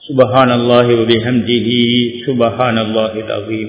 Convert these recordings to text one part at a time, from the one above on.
سبحان الله وبحمده سبحان الله العظيم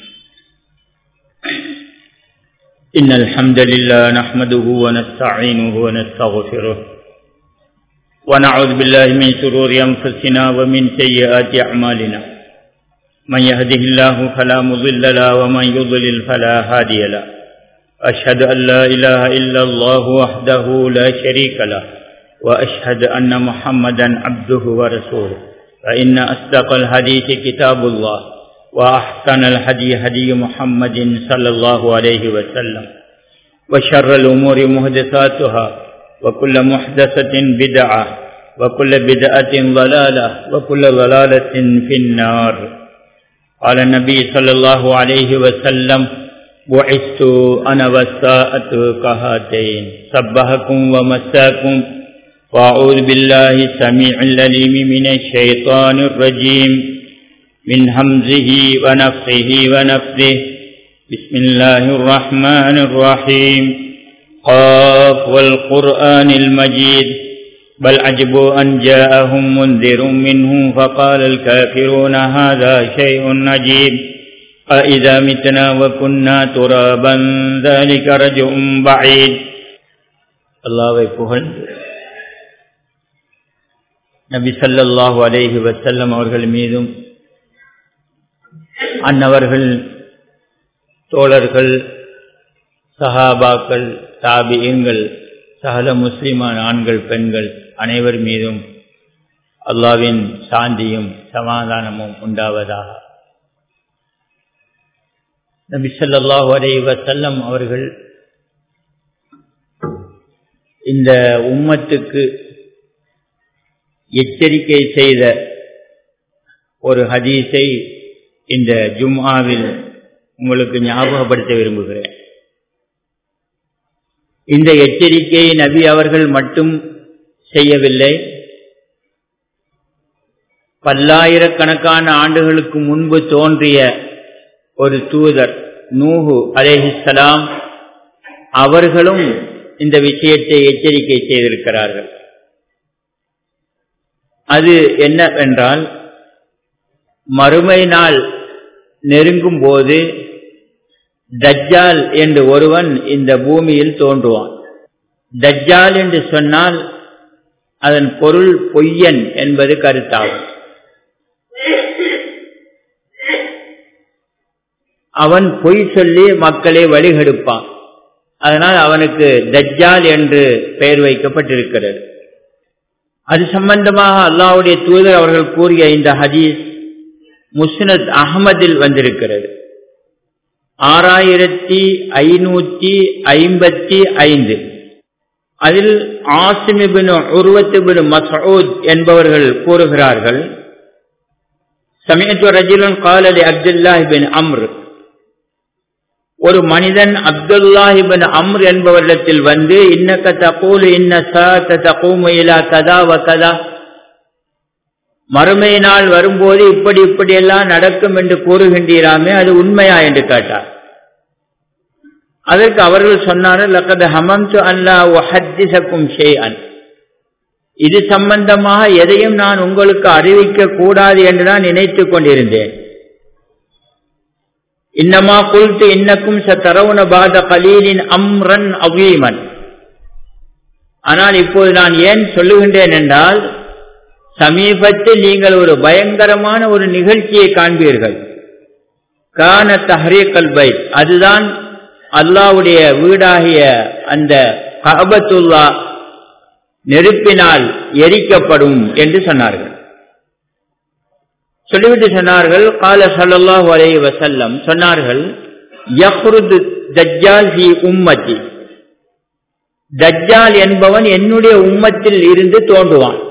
إن الحمد لله نحمده ونستعينه ونستغفره ونعوذ بالله من شرور أنفسنا ومن سيئات أعمالنا من يهده الله فلا مضل له ومن يضلل فلا هادي له أشهد أن لا إله إلا الله وحده لا شريك له وأشهد أن محمدا عبده ورسوله فإن أصدق الحديث كتاب الله وأحسن الهدي هدي محمد صلى الله عليه وسلم وشر الأمور محدثاتها وكل محدثة بدعة وكل بدعة ضلالة وكل ضلالة في النار قال النبي صلى الله عليه وسلم بعثت أنا والساءة كهاتين صبحكم ومساكم وأعوذ بالله السميع العليم من الشيطان الرجيم من همزه ونفخه ونفثه بسم الله الرحمن الرحيم قاف والقرآن المجيد بل عجبوا أن جاءهم منذر منهم فقال الكافرون هذا شيء عجيب أإذا متنا وكنا ترابا ذلك رجع بعيد الله புகழ்ந்து நபி சல்லாஹூ அலேஹி வசல்லம் அவர்கள் மீதும் அன்னவர்கள் தோழர்கள் சஹாபாக்கள் தாபியங்கள் சகல முஸ்லிமான ஆண்கள் பெண்கள் அனைவர் மீதும் அல்லாவின் சாந்தியும் சமாதானமும் உண்டாவதாக நபி சொல்லாஹு அலே வசல்லம் அவர்கள் இந்த உம்மத்துக்கு எச்சரிக்கை செய்த ஒரு ஹதீஸை இந்த ஜும்ஆவில் உங்களுக்கு ஞாபகப்படுத்த விரும்புகிறேன் இந்த எச்சரிக்கையை நபி அவர்கள் மட்டும் செய்யவில்லை பல்லாயிரக்கணக்கான ஆண்டுகளுக்கு முன்பு தோன்றிய ஒரு தூதர் நூஹு அலேஹிஸ்லாம் அவர்களும் இந்த விஷயத்தை எச்சரிக்கை செய்திருக்கிறார்கள் அது என்னவென்றால் மறுமை நாள் நெருங்கும் போது தஜ்ஜால் என்று ஒருவன் இந்த பூமியில் தோன்றுவான் தஜ்ஜால் என்று சொன்னால் அதன் பொருள் பொய்யன் என்பது கருத்தாகும் அவன் பொய் சொல்லி மக்களை வழிகெடுப்பான் அதனால் அவனுக்கு தஜ்ஜால் என்று பெயர் வைக்கப்பட்டிருக்கிறது அது சம்பந்தமாக அல்லாவுடைய தூதர் அவர்கள் கூறிய இந்த ஹதீஸ் முஸ்னத் அகமதில் வந்திருக்கிறது ஆறாயிரத்தி ஐநூத்தி ஐம்பத்தி ஐந்து அதில் ஆசிமிபின் உருவத்துபின் மசூத் என்பவர்கள் கூறுகிறார்கள் சமயத்து ரஜிலன் காலடி அப்துல்லாஹிபின் அம்ர் ஒரு மனிதன் அப்துல்லாஹிபின் அம்ர் என்பவரிடத்தில் வந்து இன்னக்க தகூலு இன்ன தகூமு இலா கதா வ கதா மறுமை நாள் வரும்போது இப்படி இப்படி எல்லாம் நடக்கும் என்று கூறுகின்றீராமே அது உண்மையா என்று கேட்டார் அதற்கு அவர்கள் சொன்னார்கள் லக்கது ஹமம்து அல்லா ஒஹத்திசக்கும் ஷேஅன் இது சம்பந்தமாக எதையும் நான் உங்களுக்கு அறிவிக்க கூடாது என்று நான் நினைத்துக் கொண்டிருந்தேன் இன்னமா குல்து இன்னக்கும் சத்தரவுன பாத கலீலின் அம்ரன் அவீமன் ஆனால் இப்போது நான் ஏன் சொல்லுகின்றேன் என்றால் சமீபத்தில் நீங்கள் ஒரு பயங்கரமான ஒரு நிகழ்ச்சியை காண்பீர்கள் கான தஹரீக்கல் பை அதுதான் அல்லாவுடைய வீடாகிய அந்த கபத்துல்லா நெருப்பினால் எரிக்கப்படும் என்று சொன்னார்கள் சொல்லிவிட்டு சொன்னார்கள் கால சல்லாஹூ அலே வசல்லம் சொன்னார்கள் யஹ்ருது தஜ்ஜால் ஹி உம்மத்தி தஜ்ஜால் என்பவன் என்னுடைய உம்மத்தில் இருந்து தோன்றுவான்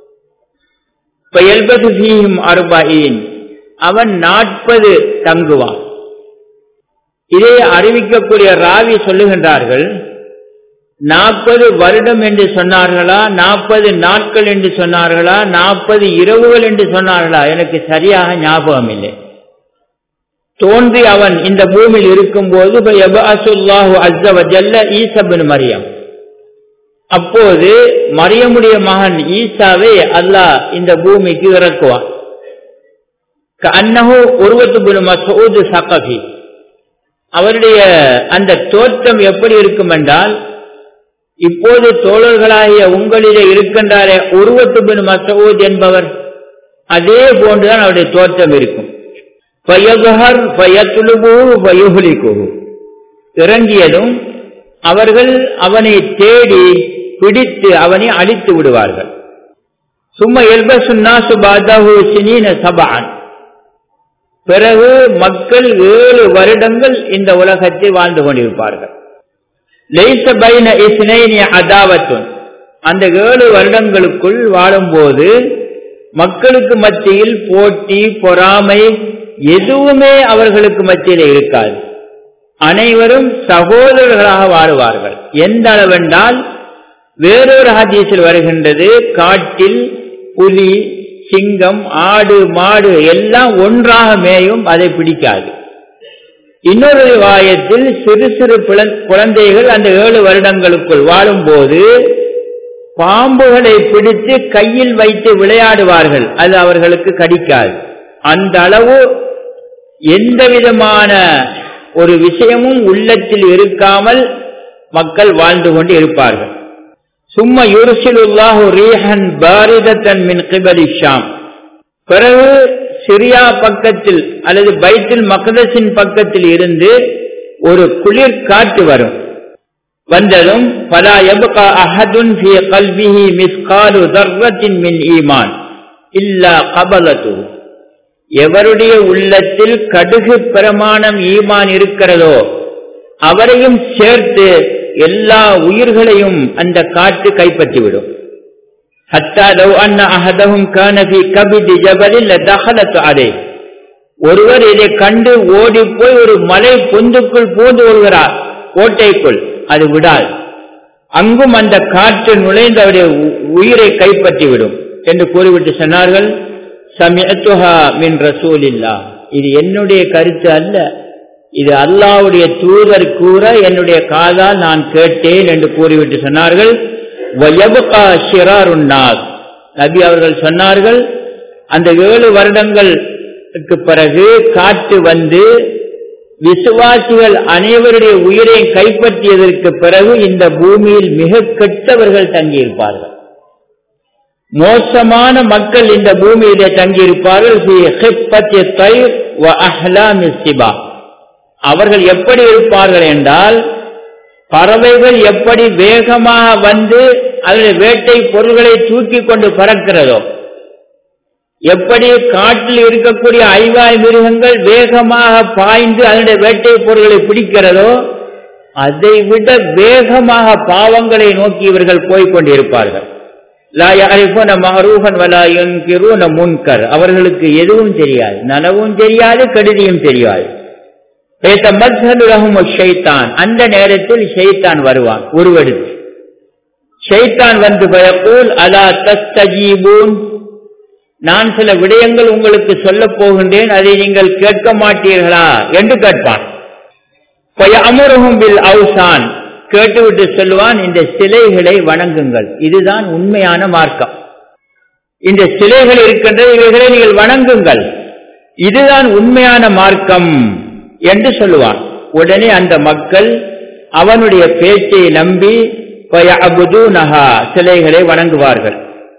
அருபாயின் அவன் நாற்பது தங்குவான் இதை அறிவிக்கக்கூடிய ராவி சொல்லுகின்றார்கள் நாற்பது வருடம் என்று சொன்னார்களா நாற்பது நாட்கள் என்று சொன்னார்களா நாற்பது இரவுகள் என்று சொன்னார்களா எனக்கு சரியாக ஞாபகம் இல்லை தோன்றி அவன் இந்த பூமியில் இருக்கும்போது ஈசபின் மரியம் அப்போது மரியமுடைய மகன் ஈசாவை அல்லாஹ் இந்த பூமிக்கு இறக்குவான் அன்னஹு உருவத்து மசூது சகபி அவருடைய அந்த தோற்றம் எப்படி இருக்கும் என்றால் இப்போது தோழர்களாகிய உங்களிலே இருக்கின்றாரே உருவத்து பின் மசூத் என்பவர் அதே போன்றுதான் அவருடைய தோற்றம் இருக்கும் இறங்கியதும் அவர்கள் அவனை தேடி பிடித்து அவனை அழித்து விடுவார்கள் சும்மா எல்பசுன்னா சுபாதஹு சினீன சபான் பிறகு மக்கள் ஏழு வருடங்கள் இந்த உலகத்தில் வாழ்ந்து கொண்டிருப்பார்கள் லைச பைன இஸ்னைனி அதாவத்துன் அந்த ஏழு வருடங்களுக்குள் வாழும்போது மக்களுக்கு மத்தியில் போட்டி பொறாமை எதுவுமே அவர்களுக்கு மத்தியில் இருக்காது அனைவரும் சகோதரர்களாக வாழுவார்கள் எந்த அளவென்றால் வேறொரு ஹதீஸில் வருகின்றது காட்டில் புலி சிங்கம் ஆடு மாடு எல்லாம் ஒன்றாக மேயும் அதை பிடிக்காது இன்னொரு வாயத்தில் சிறு சிறு குழந்தைகள் அந்த ஏழு வருடங்களுக்குள் வாழும்போது பாம்புகளை பிடித்து கையில் வைத்து விளையாடுவார்கள் அது அவர்களுக்கு கடிக்காது அந்த அளவு எந்த விதமான ஒரு விஷயமும் உள்ளத்தில் இருக்காமல் மக்கள் வாழ்ந்து கொண்டு இருப்பார்கள் சும்மா யுருசிலுல்லாஹு ரீஹன் பாரிதத்தன் மின் கிபலி ஷாம் பிறகு சிரியா பக்கத்தில் அல்லது பைத்தில் மக்கதசின் பக்கத்தில் இருந்து ஒரு குளிர் காற்று வரும் வந்ததும் பலா எபுகா அஹதுன் ஃபி கல்விஹி மிஸ்காலு தர்ரத்தின் மின் ஈமான் இல்லா கபலத்து எவருடைய உள்ளத்தில் கடுகு பிரமாணம் ஈமான் இருக்கிறதோ அவரையும் சேர்த்து எல்லா உயிர்களையும் அந்த காற்று கைப்பற்றிவிடும் ஹத்தா லவ் அன்ன அஹதஹும் கான ஃபீ கபிதி ஜபலில் லதஹலத் அலைஹ் ஒருவர் இதை கண்டு ஓடி போய் ஒரு மலை பொந்துக்குள் பூந்து கொள்கிறார் கோட்டைக்குள் அது விடாது அங்கும் அந்த காற்று நுழைந்து அவருடைய உயிரை கைப்பற்றிவிடும் என்று கூறிவிட்டு சொன்னார்கள் சமியத்துஹா மின் ரசூலில்லா இது என்னுடைய கருத்து அல்ல இது அல்லாவுடைய தூதர் கூற என்னுடைய காதால் நான் கேட்டேன் என்று கூறிவிட்டு சொன்னார்கள் நபி அவர்கள் சொன்னார்கள் அந்த ஏழு வருடங்களுக்கு பிறகு காற்று வந்து விசுவாசிகள் அனைவருடைய உயிரை கைப்பற்றியதற்கு பிறகு இந்த பூமியில் மிக கெட்டவர்கள் தங்கியிருப்பார்கள் மோசமான மக்கள் இந்த பூமியிலே தங்கியிருப்பார்கள் அவர்கள் எப்படி இருப்பார்கள் என்றால் பறவைகள் எப்படி வேகமாக வந்து அதனுடைய வேட்டை பொருள்களை தூக்கி கொண்டு பறக்கிறதோ எப்படி காட்டில் இருக்கக்கூடிய ஐவாய் மிருகங்கள் வேகமாக பாய்ந்து அதனுடைய வேட்டை பொருள்களை பிடிக்கிறதோ அதை விட வேகமாக பாவங்களை நோக்கி இவர்கள் போய்கொண்டிருப்பார்கள் முன்கர் அவர்களுக்கு எதுவும் தெரியாது நனவும் தெரியாது கெடுதியும் தெரியாது அந்த நேரத்தில் ஷைத்தான் வருவான் உருவெடுத்து ஷைத்தான் வந்து பயப்போல் அதா தஸ்தஜீபூன் நான் சில விடயங்கள் உங்களுக்கு சொல்ல போகின்றேன் அதை நீங்கள் கேட்க மாட்டீர்களா என்று கேட்பான் அமுருகும் பில் அவுசான் கேட்டுவிட்டு சொல்லுவான் இந்த சிலைகளை வணங்குங்கள் இதுதான் உண்மையான மார்க்கம் இந்த சிலைகள் இருக்கின்ற இவைகளை நீங்கள் வணங்குங்கள் இதுதான் உண்மையான மார்க்கம் என்று சொல்லுவான் உடனே அந்த மக்கள் அவனுடைய பேச்சை நம்பி நகா சிலைகளை வணங்குவார்கள்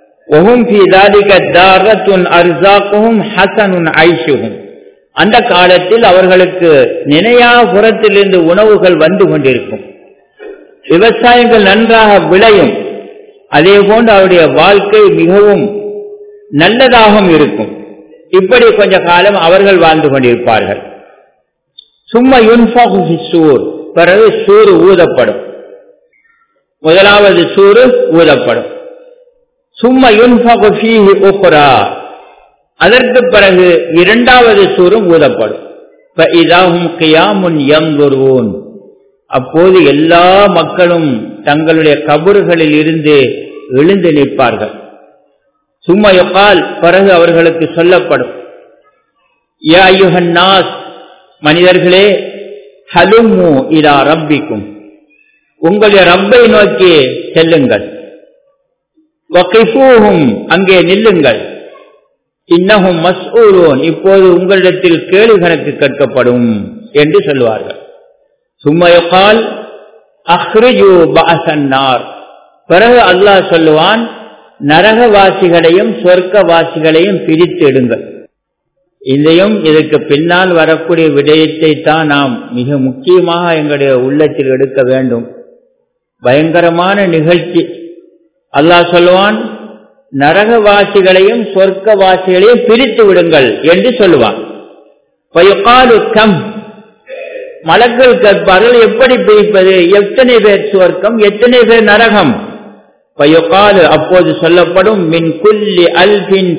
அந்த காலத்தில் அவர்களுக்கு நினையா புறத்திலிருந்து உணவுகள் வந்து கொண்டிருக்கும் விவசாயங்கள் நன்றாக விளையும் அதே போன்று அவருடைய வாழ்க்கை மிகவும் நல்லதாகவும் இருக்கும் இப்படி கொஞ்ச காலம் அவர்கள் வாழ்ந்து கொண்டிருப்பார்கள் சும்மா யுன்ஃபு சூர் பிறகு சூறு ஊதப்படும் முதலாவது சூறு ஊதப்படும் சும்மா யுன்ஃபி உஹ்ரா அதற்கு பிறகு இரண்டாவது சூரும் ஊதப்படும் இதாகும் கியாமுன் எங்குருவோன் அப்போது எல்லா மக்களும் தங்களுடைய கபறுகளில் இருந்து எழுந்து நிற்பார்கள் சும்மா எப்பால் பிறகு அவர்களுக்கு சொல்லப்படும் நாஸ் மனிதர்களே ஹலுமு இதா ரப்பிக்கும் உங்களுடைய ரப்பை நோக்கி செல்லுங்கள் வகைஃபூஹும் அங்கே நில்லுங்கள் இன்னகும் மஸ்ஊலோன் இப்போது உங்களிடத்தில் கேள்வி கணக்கு கேட்கப்படும் என்று சொல்லுவார்கள் சும்மையகால் அஹ்ரிஜு பாசன்னார் பிறகு அல்லாஹ் சொல்லுவான் நரகவாசிகளையும் சொர்க்கவாசிகளையும் பிரித்து எடுங்கள் இதையும் இதற்கு பின்னால் வரக்கூடிய விடயத்தை தான் நாம் மிக முக்கியமாக எங்களுடைய உள்ளத்தில் எடுக்க வேண்டும் பயங்கரமான நிகழ்ச்சி அல்லாஹ் சொல்லுவான் நரகவாசிகளையும் சொர்க்கவாசிகளையும் பிரித்து விடுங்கள் என்று சொல்லுவான் கம் மலக்கள் கேட்பார்கள் எப்படி பிரிப்பது எத்தனை பேர் சுவர்க்கம் எத்தனை பேர் நரகம் பயகாலு அப்போது சொல்லப்படும் மின் குல்லி அல்பின்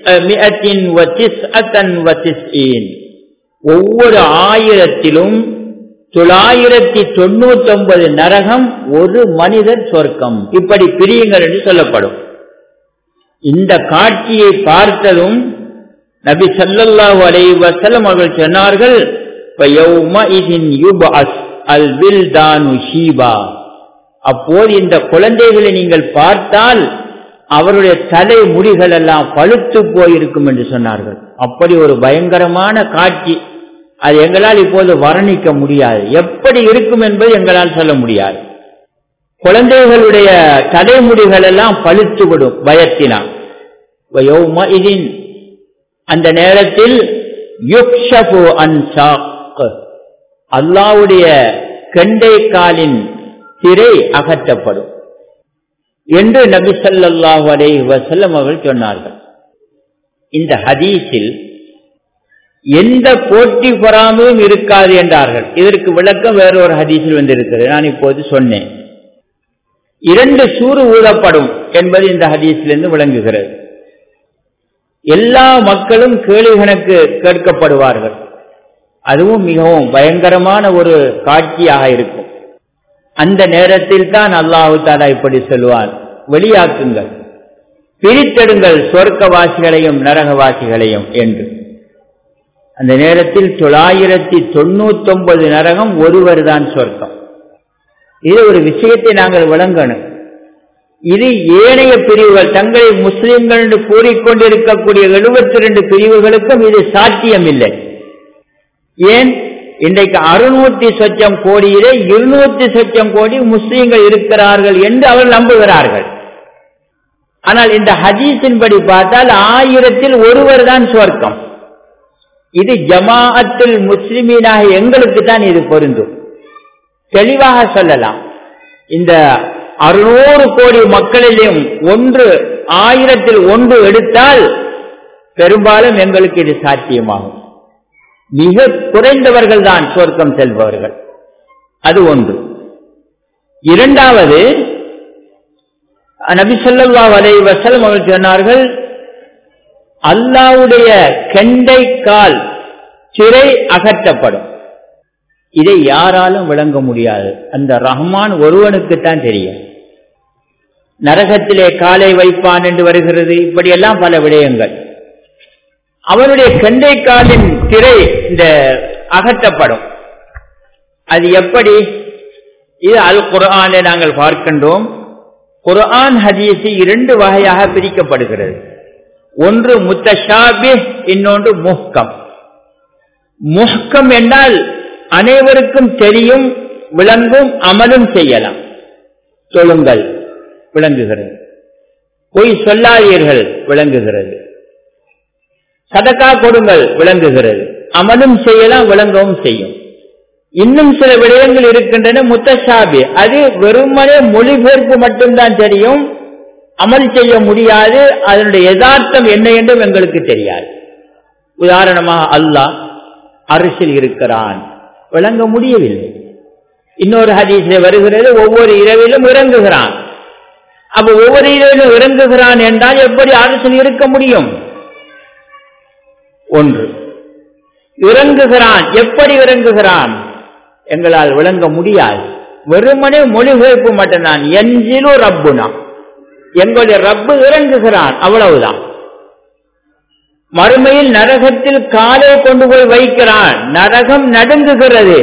ஒவ்வொரு ஆயிரத்திலும் தொள்ளாயிரத்தி தொண்ணூத்தி ஒன்பது நரகம் ஒரு மனிதர் சொர்க்கம் இப்படி பிரியுங்கள் என்று சொல்லப்படும் இந்த காட்சியை பார்த்ததும் நபி சல்லல்லாஹு அலை வசலம் அவர்கள் சொன்னார்கள் அப்போது இந்த குழந்தைகளை நீங்கள் பார்த்தால் அவருடைய தலை முடிகள் எல்லாம் பழுத்து போயிருக்கும் என்று சொன்னார்கள் அப்படி ஒரு பயங்கரமான காட்சி அது எங்களால் இப்போது வர்ணிக்க முடியாது எப்படி இருக்கும் என்பது எங்களால் சொல்ல முடியாது குழந்தைகளுடைய தலைமுடிகள் எல்லாம் பழுத்து விடும் பயத்தினால் அந்த நேரத்தில் அல்லாவுடைய கெண்டை காலின் திரை அகற்றப்படும் என்று நபி சல்லாஹூ அலை வசல்லம் அவர்கள் சொன்னார்கள் இந்த ஹதீஸில் எந்த போட்டி பொறாமையும் இருக்காது என்றார்கள் இதற்கு விளக்கம் வேறொரு ஹதீஸில் வந்திருக்கிறது நான் இப்போது சொன்னேன் இரண்டு சூறு ஊதப்படும் என்பது இந்த ஹதீஸிலிருந்து விளங்குகிறது எல்லா மக்களும் கேள்வி கணக்கு கேட்கப்படுவார்கள் அதுவும் மிகவும் பயங்கரமான ஒரு காட்சியாக இருக்கும் அந்த நேரத்தில் தான் அல்லாஹு தாலா இப்படி சொல்லுவான் வெளியாக்குங்கள் பிரித்தெடுங்கள் சொர்க்கவாசிகளையும் நரகவாசிகளையும் என்று அந்த நேரத்தில் தொள்ளாயிரத்தி தொண்ணூத்தி ஒன்பது நரகம் ஒருவர் தான் சொர்க்கம் இது ஒரு விஷயத்தை நாங்கள் விளங்கணும் இது ஏனைய பிரிவுகள் தங்களை முஸ்லிம்கள் என்று கூறிக்கொண்டிருக்கக்கூடிய எழுபத்தி ரெண்டு பிரிவுகளுக்கும் இது சாத்தியம் இல்லை ஏன் இன்றைக்கு அறுநூத்தி சொச்சம் கோடியிலே இருநூத்தி சொச்சம் கோடி முஸ்லீம்கள் இருக்கிறார்கள் என்று அவர்கள் நம்புகிறார்கள் ஆனால் இந்த ஹதீஸின்படி பார்த்தால் ஆயிரத்தில் ஒருவர் தான் சுவர்க்கம் இது ஜமாஅத்தில் முஸ்லிமீனாக எங்களுக்கு தான் இது பொருந்தும் தெளிவாக சொல்லலாம் இந்த அறுநூறு கோடி மக்களிலும் ஒன்று ஆயிரத்தில் ஒன்று எடுத்தால் பெரும்பாலும் எங்களுக்கு இது சாத்தியமாகும் மிக குறைந்தவர்கள் தான் சொர்க்கம் செல்பவர்கள் அது ஒன்று இரண்டாவது நபி சொல்லா வலை வசலம் அவர்கள் சொன்னார்கள் அல்லாவுடைய கெண்டை கால் சிறை அகற்றப்படும் இதை யாராலும் விளங்க முடியாது அந்த ரஹ்மான் ஒருவனுக்குத்தான் தெரியும் நரகத்திலே காலை வைப்பான் என்று வருகிறது இப்படியெல்லாம் பல விடயங்கள் அவனுடைய கெண்டை காலின் திரை இந்த அகற்றப்படும் அது எப்படி இது அல் குரானை நாங்கள் பார்க்கின்றோம் குர்ஆன் ஹதீஸ் இரண்டு வகையாக பிரிக்கப்படுகிறது ஒன்று முத்தஷாபி இன்னொன்று முஹ்கம் முஹ்கம் என்றால் அனைவருக்கும் தெரியும் விளங்கும் அமலும் செய்யலாம் சொல்லுங்கள் விளங்குகிறது பொய் சொல்லாதீர்கள் விளங்குகிறது சதக்கா கொடுங்கள் விளங்குகிறது அமலும் செய்யலாம் விளங்கவும் செய்யும் இன்னும் சில விடயங்கள் இருக்கின்றன முத்தசாபி அது வெறுமனே மொழிபெயர்ப்பு மட்டும்தான் தெரியும் அமல் செய்ய முடியாது அதனுடைய யதார்த்தம் என்ன என்றும் எங்களுக்கு தெரியாது உதாரணமாக அல்லாஹ் அரசில் இருக்கிறான் விளங்க முடியவில்லை இன்னொரு ஹதீஸில் வருகிறது ஒவ்வொரு இரவிலும் இறங்குகிறான் அப்ப ஒவ்வொரு இரவிலும் இறங்குகிறான் என்றால் எப்படி அரசில் இருக்க முடியும் ஒன்று இறங்குகிறான் எப்படி இறங்குகிறான் எங்களால் விளங்க முடியாது வெறுமனே மொழிபெயர்ப்பு மட்டும்தான் எஞ்சிலு ரப்புனா எங்களுடைய ரப்பு இறங்குகிறான் அவ்வளவுதான் மறுமையில் நரகத்தில் காலை கொண்டு போய் வைக்கிறான் நரகம் நடுங்குகிறது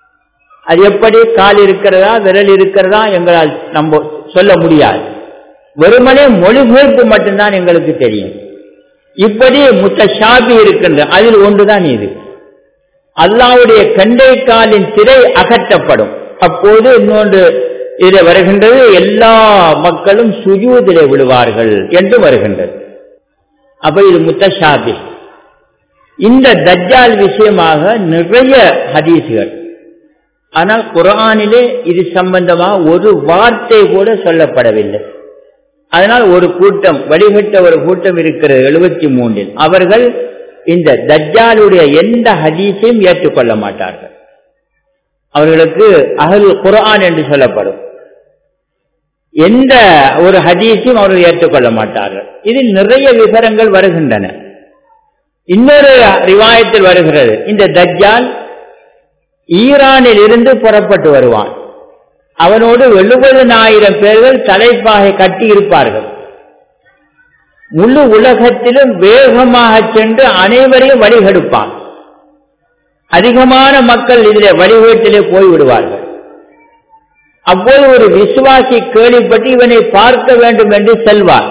அது எப்படி கால் இருக்கிறதா விரல் இருக்கிறதா எங்களால் நம்ம சொல்ல முடியாது வெறுமனே மொழிபெயர்ப்பு மட்டும்தான் எங்களுக்கு தெரியும் இப்படி முத்தஷாபி இருக்கின்ற அதில் ஒன்றுதான் இது அல்லாவுடைய கண்டை காலின் திரை அகற்றப்படும் அப்போது இன்னொன்று இதில் வருகின்றது எல்லா மக்களும் சுஜூதிலே விழுவார்கள் என்று வருகின்றது அப்ப இது முத்தஷாபி இந்த தஜ்ஜால் விஷயமாக நிறைய ஹதீசுகள் ஆனால் குரானிலே இது சம்பந்தமா ஒரு வார்த்தை கூட சொல்லப்படவில்லை அதனால் ஒரு கூட்டம் வழிபட்ட ஒரு கூட்டம் இருக்கிறது எழுபத்தி மூன்றில் அவர்கள் இந்த தஜ்ஜாலுடைய எந்த ஹதீஸையும் ஏற்றுக்கொள்ள மாட்டார்கள் அவர்களுக்கு அகல் குரான் என்று சொல்லப்படும் எந்த ஒரு ஹதீஸையும் அவர்கள் ஏற்றுக்கொள்ள மாட்டார்கள் இதில் நிறைய விவரங்கள் வருகின்றன இன்னொரு ரிவாயத்தில் வருகிறது இந்த தஜ்ஜால் ஈரானில் இருந்து புறப்பட்டு வருவான் அவனோடு எழுபதனாயிரம் பேர்கள் தலைப்பாகை கட்டி இருப்பார்கள் முழு உலகத்திலும் வேகமாக சென்று அனைவரையும் வழிகெடுப்பான் அதிகமான மக்கள் இதிலே வழிகேட்டிலே போய்விடுவார்கள் அப்போது ஒரு விசுவாசி கேள்விப்பட்டு இவனை பார்க்க வேண்டும் என்று செல்வான்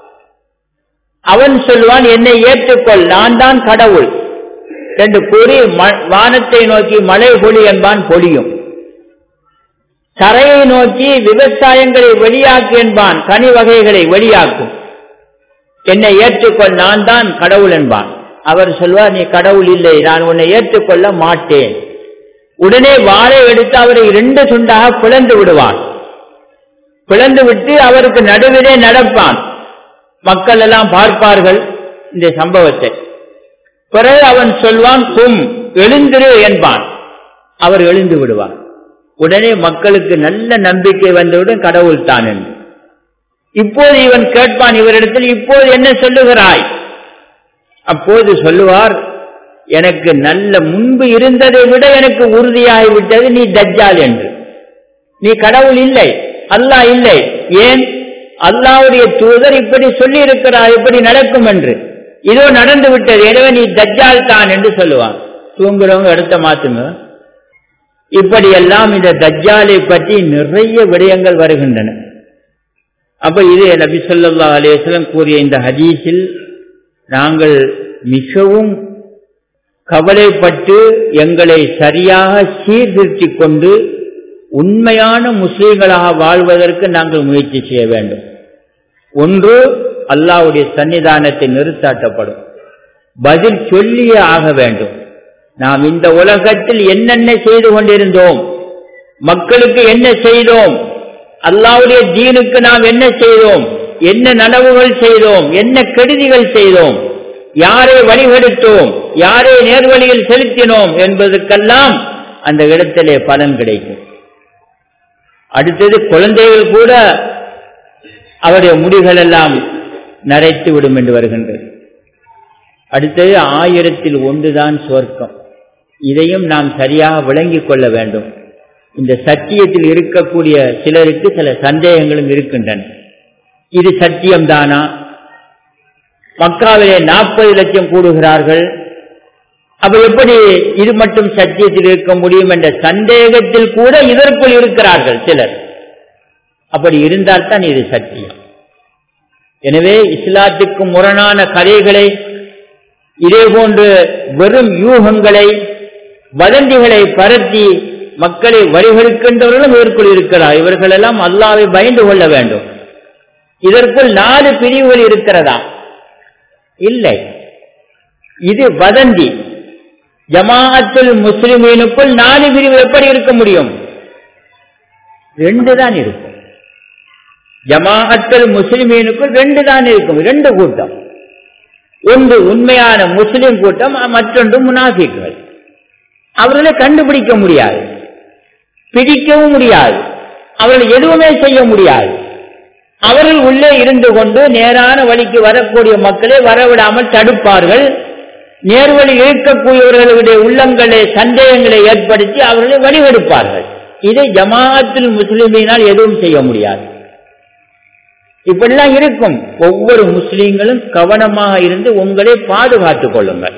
அவன் சொல்வான் என்னை ஏற்றுக்கொள் நான் தான் கடவுள் என்று கூறி வானத்தை நோக்கி மழை பொழி என்பான் பொழியும் தரையை நோக்கி விவசாயங்களை வெளியாக்கு என்பான் கனி வகைகளை வெளியாக்கும் என்னை ஏற்றுக்கொள் நான் தான் கடவுள் என்பான் அவர் சொல்வார் நீ கடவுள் இல்லை நான் உன்னை ஏற்றுக்கொள்ள மாட்டேன் உடனே வாழை எடுத்து அவரை இரண்டு துண்டாக பிளந்து விடுவான் பிளந்து விட்டு அவருக்கு நடுவிலே நடப்பான் மக்கள் எல்லாம் பார்ப்பார்கள் இந்த சம்பவத்தை பிறகு அவன் சொல்வான் கும் எழுந்திரு என்பான் அவர் எழுந்து விடுவான் உடனே மக்களுக்கு நல்ல நம்பிக்கை வந்துவிடும் கடவுள் தான் என்று இப்போது இவன் கேட்பான் இவரிடத்தில் இப்போது என்ன சொல்லுகிறாய் அப்போது சொல்லுவார் எனக்கு நல்ல முன்பு இருந்ததை விட எனக்கு உறுதியாகிவிட்டது நீ தஜ்ஜால் என்று நீ கடவுள் இல்லை அல்லாஹ் இல்லை ஏன் அல்லாவுடைய தூதர் இப்படி சொல்லி இருக்கிறார் இப்படி நடக்கும் என்று இதோ நடந்து விட்டது எனவே நீ தஜ்ஜால் தான் என்று சொல்லுவான் தூங்குறவங்க இடத்த மாத்துங்க இப்படியெல்லாம் இந்த தஜ்ஜாலை பற்றி நிறைய விடயங்கள் வருகின்றன அப்ப இது நபி சொல்லா அலேஸ்லம் கூறிய இந்த ஹதீஸில் நாங்கள் மிகவும் கவலைப்பட்டு எங்களை சரியாக சீர்திருத்திக் கொண்டு உண்மையான முஸ்லீம்களாக வாழ்வதற்கு நாங்கள் முயற்சி செய்ய வேண்டும் ஒன்று அல்லாவுடைய சன்னிதானத்தை நிறுத்தாட்டப்படும் பதில் சொல்லியே ஆக வேண்டும் நாம் இந்த உலகத்தில் என்னென்ன செய்து கொண்டிருந்தோம் மக்களுக்கு என்ன செய்தோம் அல்லாவுடைய தீனுக்கு நாம் என்ன செய்தோம் என்ன நனவுகள் செய்தோம் என்ன கெடுதிகள் செய்தோம் யாரை வழிகெடுத்தோம் யாரை நேர்வழியில் செலுத்தினோம் என்பதற்கெல்லாம் அந்த இடத்திலே பலன் கிடைக்கும் அடுத்தது குழந்தைகள் கூட அவருடைய முடிகள் எல்லாம் நரைத்து விடும் என்று வருகின்றது அடுத்தது ஆயிரத்தில் ஒன்றுதான் சொர்க்கம் இதையும் நாம் சரியாக விளங்கிக் கொள்ள வேண்டும் இந்த சத்தியத்தில் இருக்கக்கூடிய சிலருக்கு சில சந்தேகங்களும் இருக்கின்றன இது சத்தியம்தானா மக்காவிலே நாற்பது லட்சம் கூடுகிறார்கள் அப்ப எப்படி இது மட்டும் சத்தியத்தில் இருக்க முடியும் என்ற சந்தேகத்தில் கூட இதற்குள் இருக்கிறார்கள் சிலர் அப்படி இருந்தால்தான் இது சத்தியம் எனவே இஸ்லாத்துக்கு முரணான கதைகளை இதே போன்று வெறும் யூகங்களை வதந்திகளை பரத்தி மக்களை வழிகெடுக்கின்றவர்களும் இதற்குள் இருக்கிறார் இவர்கள் எல்லாம் அல்லாவை பயந்து கொள்ள வேண்டும் இதற்குள் நாலு பிரிவுகள் இருக்கிறதா இல்லை இது வதந்தி ஜமாஅத்துல் முஸ்லிமீனுக்குள் நாலு பிரிவு எப்படி இருக்க முடியும் ரெண்டு தான் இருக்கும் ஜமாஅத்துல் முஸ்லிமீனுக்குள் ரெண்டு தான் இருக்கும் ரெண்டு கூட்டம் ஒன்று உண்மையான முஸ்லிம் கூட்டம் மற்றொன்று முனாஃபிக்குகள் அவர்களை கண்டுபிடிக்க முடியாது பிடிக்கவும் முடியாது அவர்கள் எதுவுமே செய்ய முடியாது அவர்கள் உள்ளே இருந்து கொண்டு நேரான வழிக்கு வரக்கூடிய மக்களை வரவிடாமல் தடுப்பார்கள் நேர்வழி இருக்கக்கூடியவர்களுடைய உள்ளங்களே சந்தேகங்களை ஏற்படுத்தி அவர்களை வழிவெடுப்பார்கள் இதை ஜமாஅத்தில் முஸ்லிமினால் எதுவும் செய்ய முடியாது இப்படிலாம் இருக்கும் ஒவ்வொரு முஸ்லீம்களும் கவனமாக இருந்து உங்களை பாதுகாத்துக் கொள்ளுங்கள்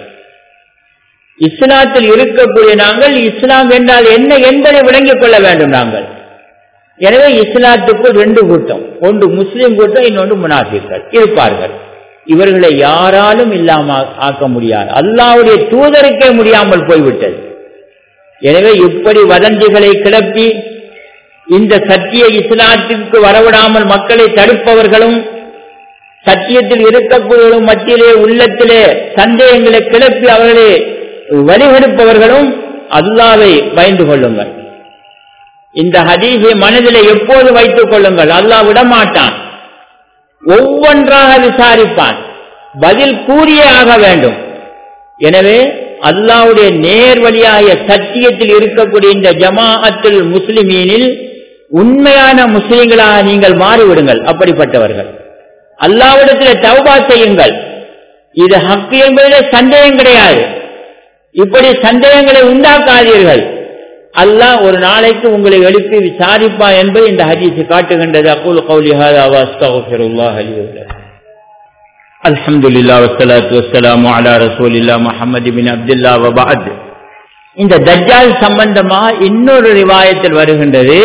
இஸ்லாத்தில் இருக்கக்கூடிய நாங்கள் இஸ்லாம் என்றால் என்ன என்பதை விளங்கிக் கொள்ள வேண்டும் நாங்கள் எனவே இஸ்லாத்துக்குள் ரெண்டு கூட்டம் ஒன்று முஸ்லிம் கூட்டம் இன்னொன்று முனாஃபிக்கள் இருப்பார்கள் இவர்களை யாராலும் இல்லாம ஆக்க முடியாது அல்லாவுடைய தூதருக்கே முடியாமல் போய்விட்டது எனவே இப்படி வதந்திகளை கிளப்பி இந்த சத்திய இஸ்லாத்திற்கு வரவிடாமல் மக்களை தடுப்பவர்களும் சத்தியத்தில் இருக்கக்கூடியவர்களும் மத்தியிலே உள்ளத்திலே சந்தேகங்களை கிளப்பி அவர்களை வழிகெடுப்பவர்களும் அல்லாவை பயந்து கொள்ளுங்கள் இந்த ஹதீஸை மனதிலே எப்போது வைத்துக் கொள்ளுங்கள் அல்லாஹ் விடமாட்டான் ஒவ்வொன்றாக விசாரிப்பான் பதில் கூறியே ஆக வேண்டும் எனவே அல்லாவுடைய நேர் வழியாகிய சத்தியத்தில் இருக்கக்கூடிய இந்த ஜமாஅத்துல் முஸ்லிமீனில் உண்மையான முஸ்லிம்களாக நீங்கள் மாறிவிடுங்கள் அப்படிப்பட்டவர்கள் அல்லாவிடத்தில் தௌபா செய்யுங்கள் இது ஹக்கு என்பதிலே சந்தேகம் கிடையாது இப்படி சந்தேகங்களை உண்டாக்காதீர்கள் அல்லாஹ் ஒரு நாளைக்கு உங்களை எழுப்பி விசாரிப்பா என்பது இந்த ஹதீஸ் காட்டுகின்றது அக்குல் கௌலி ஹாதா வஸ்தகுஃபிருல்லாஹ் அலி الحمد لله والصلاة والسلام على رسول الله محمد بن عبد الله وبعد இந்த தஜ்ஜால் சம்பந்தமாக இன்னொரு ரிவாயத்தில் வருகின்றது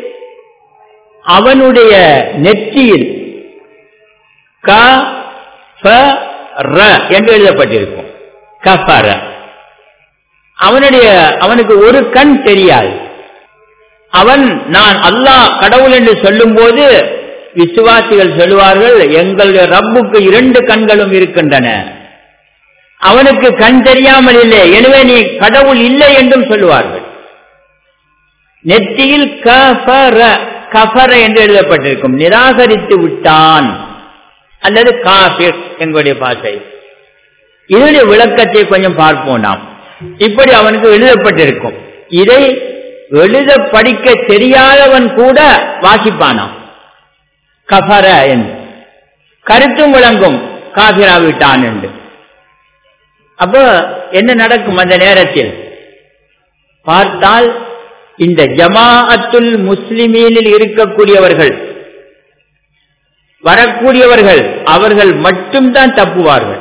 அவனுடைய நெற்றியில் க ஃப ர என்று எழுதப்பட்டிருக்கும் கஃபர அவனுடைய அவனுக்கு ஒரு கண் தெரியாது அவன் நான் அல்லாஹ் கடவுள் என்று சொல்லும் போது விசுவாசிகள் சொல்லுவார்கள் எங்களுடைய ரப்புக்கு இரண்டு கண்களும் இருக்கின்றன அவனுக்கு கண் தெரியாமல் இல்லை எனவே நீ கடவுள் இல்லை என்றும் சொல்லுவார்கள் நெற்றியில் கஃபர கஃபர என்று எழுதப்பட்டிருக்கும் நிராகரித்து விட்டான் அல்லது காபிர் எங்களுடைய பாசை இதனுடைய விளக்கத்தை கொஞ்சம் பார்ப்போம் நாம் இப்படி அவனுக்கு எழுதப்பட்டிருக்கும் இதை எழுத படிக்க தெரியாதவன் கூட வாசிப்பானாம் கஃபர என்று கருத்தும் விளங்கும் காபிராவிட்டான் என்று அப்போ என்ன நடக்கும் அந்த நேரத்தில் பார்த்தால் இந்த ஜமாஅத்துல் முஸ்லிமீனில் இருக்கக்கூடியவர்கள் வரக்கூடியவர்கள் அவர்கள் மட்டும்தான் தப்புவார்கள்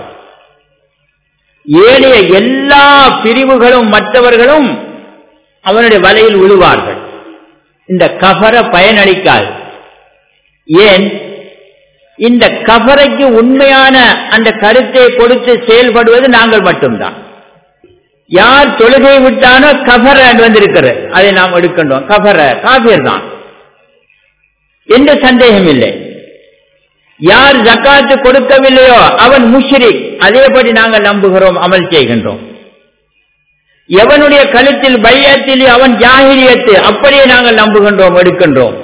ஏழைய எல்லா பிரிவுகளும் மற்றவர்களும் அவனுடைய வலையில் விழுவார்கள் இந்த கபர பயனளிக்காது ஏன் இந்த கபரைக்கு உண்மையான அந்த கருத்தை கொடுத்து செயல்படுவது நாங்கள் மட்டும்தான் யார் தொழுகை விட்டானோ கபர வந்திருக்கிறது அதை நாம் எடுக்கின்றோம் கபர காபிர் தான் எந்த சந்தேகம் இல்லை யார் ஜக்காத்து கொடுக்கவில்லையோ அவன் முஷ்ரிக் அதேபடி நாங்கள் நம்புகிறோம் அமல் செய்கின்றோம் எவனுடைய கழுத்தில் பையத்தில் அவன் ஜாகிரியத்து அப்படியே நாங்கள் நம்புகின்றோம் எடுக்கின்றோம்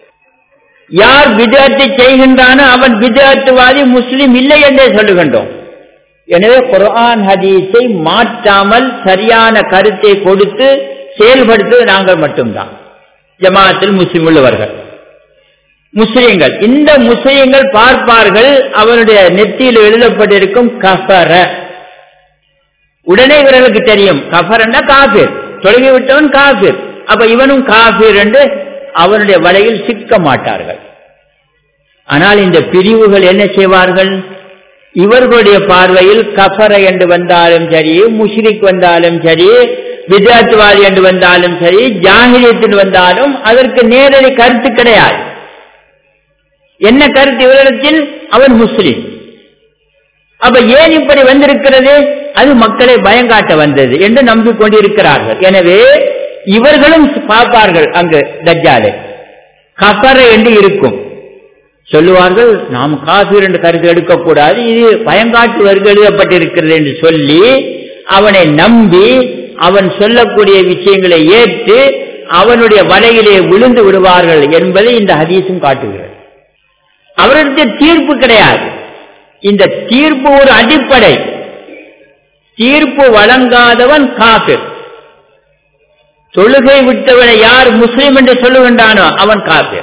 யார் விதத்தை செய்கின்றானோ அவன் விதத்துவாதி முஸ்லிம் இல்லை என்றே சொல்லுகின்றோம் எனவே குரான் ஹதீஸை மாற்றாமல் சரியான கருத்தை கொடுத்து செயல்படுத்துவது நாங்கள் மட்டும்தான் ஜமாத்தில் முஸ்லிம் உள்ளவர்கள் முஸ்லிம்கள் இந்த முஸ்லிம்கள் பார்ப்பார்கள் அவனுடைய நெத்தியில் எழுதப்பட்டிருக்கும் கஃபர உடனே இவர்களுக்கு தெரியும் கஃபரன்னா காபிர் தொழுகி விட்டவன் காபிர் அப்ப இவனும் காபிர் என்று அவனுடைய வலையில் சிக்க மாட்டார்கள் ஆனால் இந்த பிரிவுகள் என்ன செய்வார்கள் இவர்களுடைய பார்வையில் கஃபர என்று வந்தாலும் சரி முஷ்ரிக் வந்தாலும் சரி வித்யாத்வாதி என்று வந்தாலும் சரி ஜாகிரியத்தில் வந்தாலும் அதற்கு நேரடி கருத்து கிடையாது என்ன கருத்து இவரிடத்தில் அவன் முஸ்லிம் அப்ப ஏன் இப்படி வந்திருக்கிறது அது மக்களை பயங்காட்ட வந்தது என்று நம்பிக்கொண்டிருக்கிறார்கள் எனவே இவர்களும் பார்ப்பார்கள் அங்கு தஜ்ஜாலை கபர என்று இருக்கும் சொல்லுவார்கள் நாம் காபீர் என்று கருத்து எடுக்கக்கூடாது இது பயங்காட்டுவர்கள் எழுதப்பட்டிருக்கிறது என்று சொல்லி அவனை நம்பி அவன் சொல்லக்கூடிய விஷயங்களை ஏற்று அவனுடைய வலையிலே விழுந்து விடுவார்கள் என்பதை இந்த ஹதீஸும் காட்டுகிறது அவர்களுக்கு தீர்ப்பு கிடையாது இந்த தீர்ப்பு ஒரு அடிப்படை தீர்ப்பு வழங்காதவன் காபிர் தொழுகை விட்டவனை யார் முஸ்லிம் என்று சொல்லுகின்றானோ அவன் காபிர்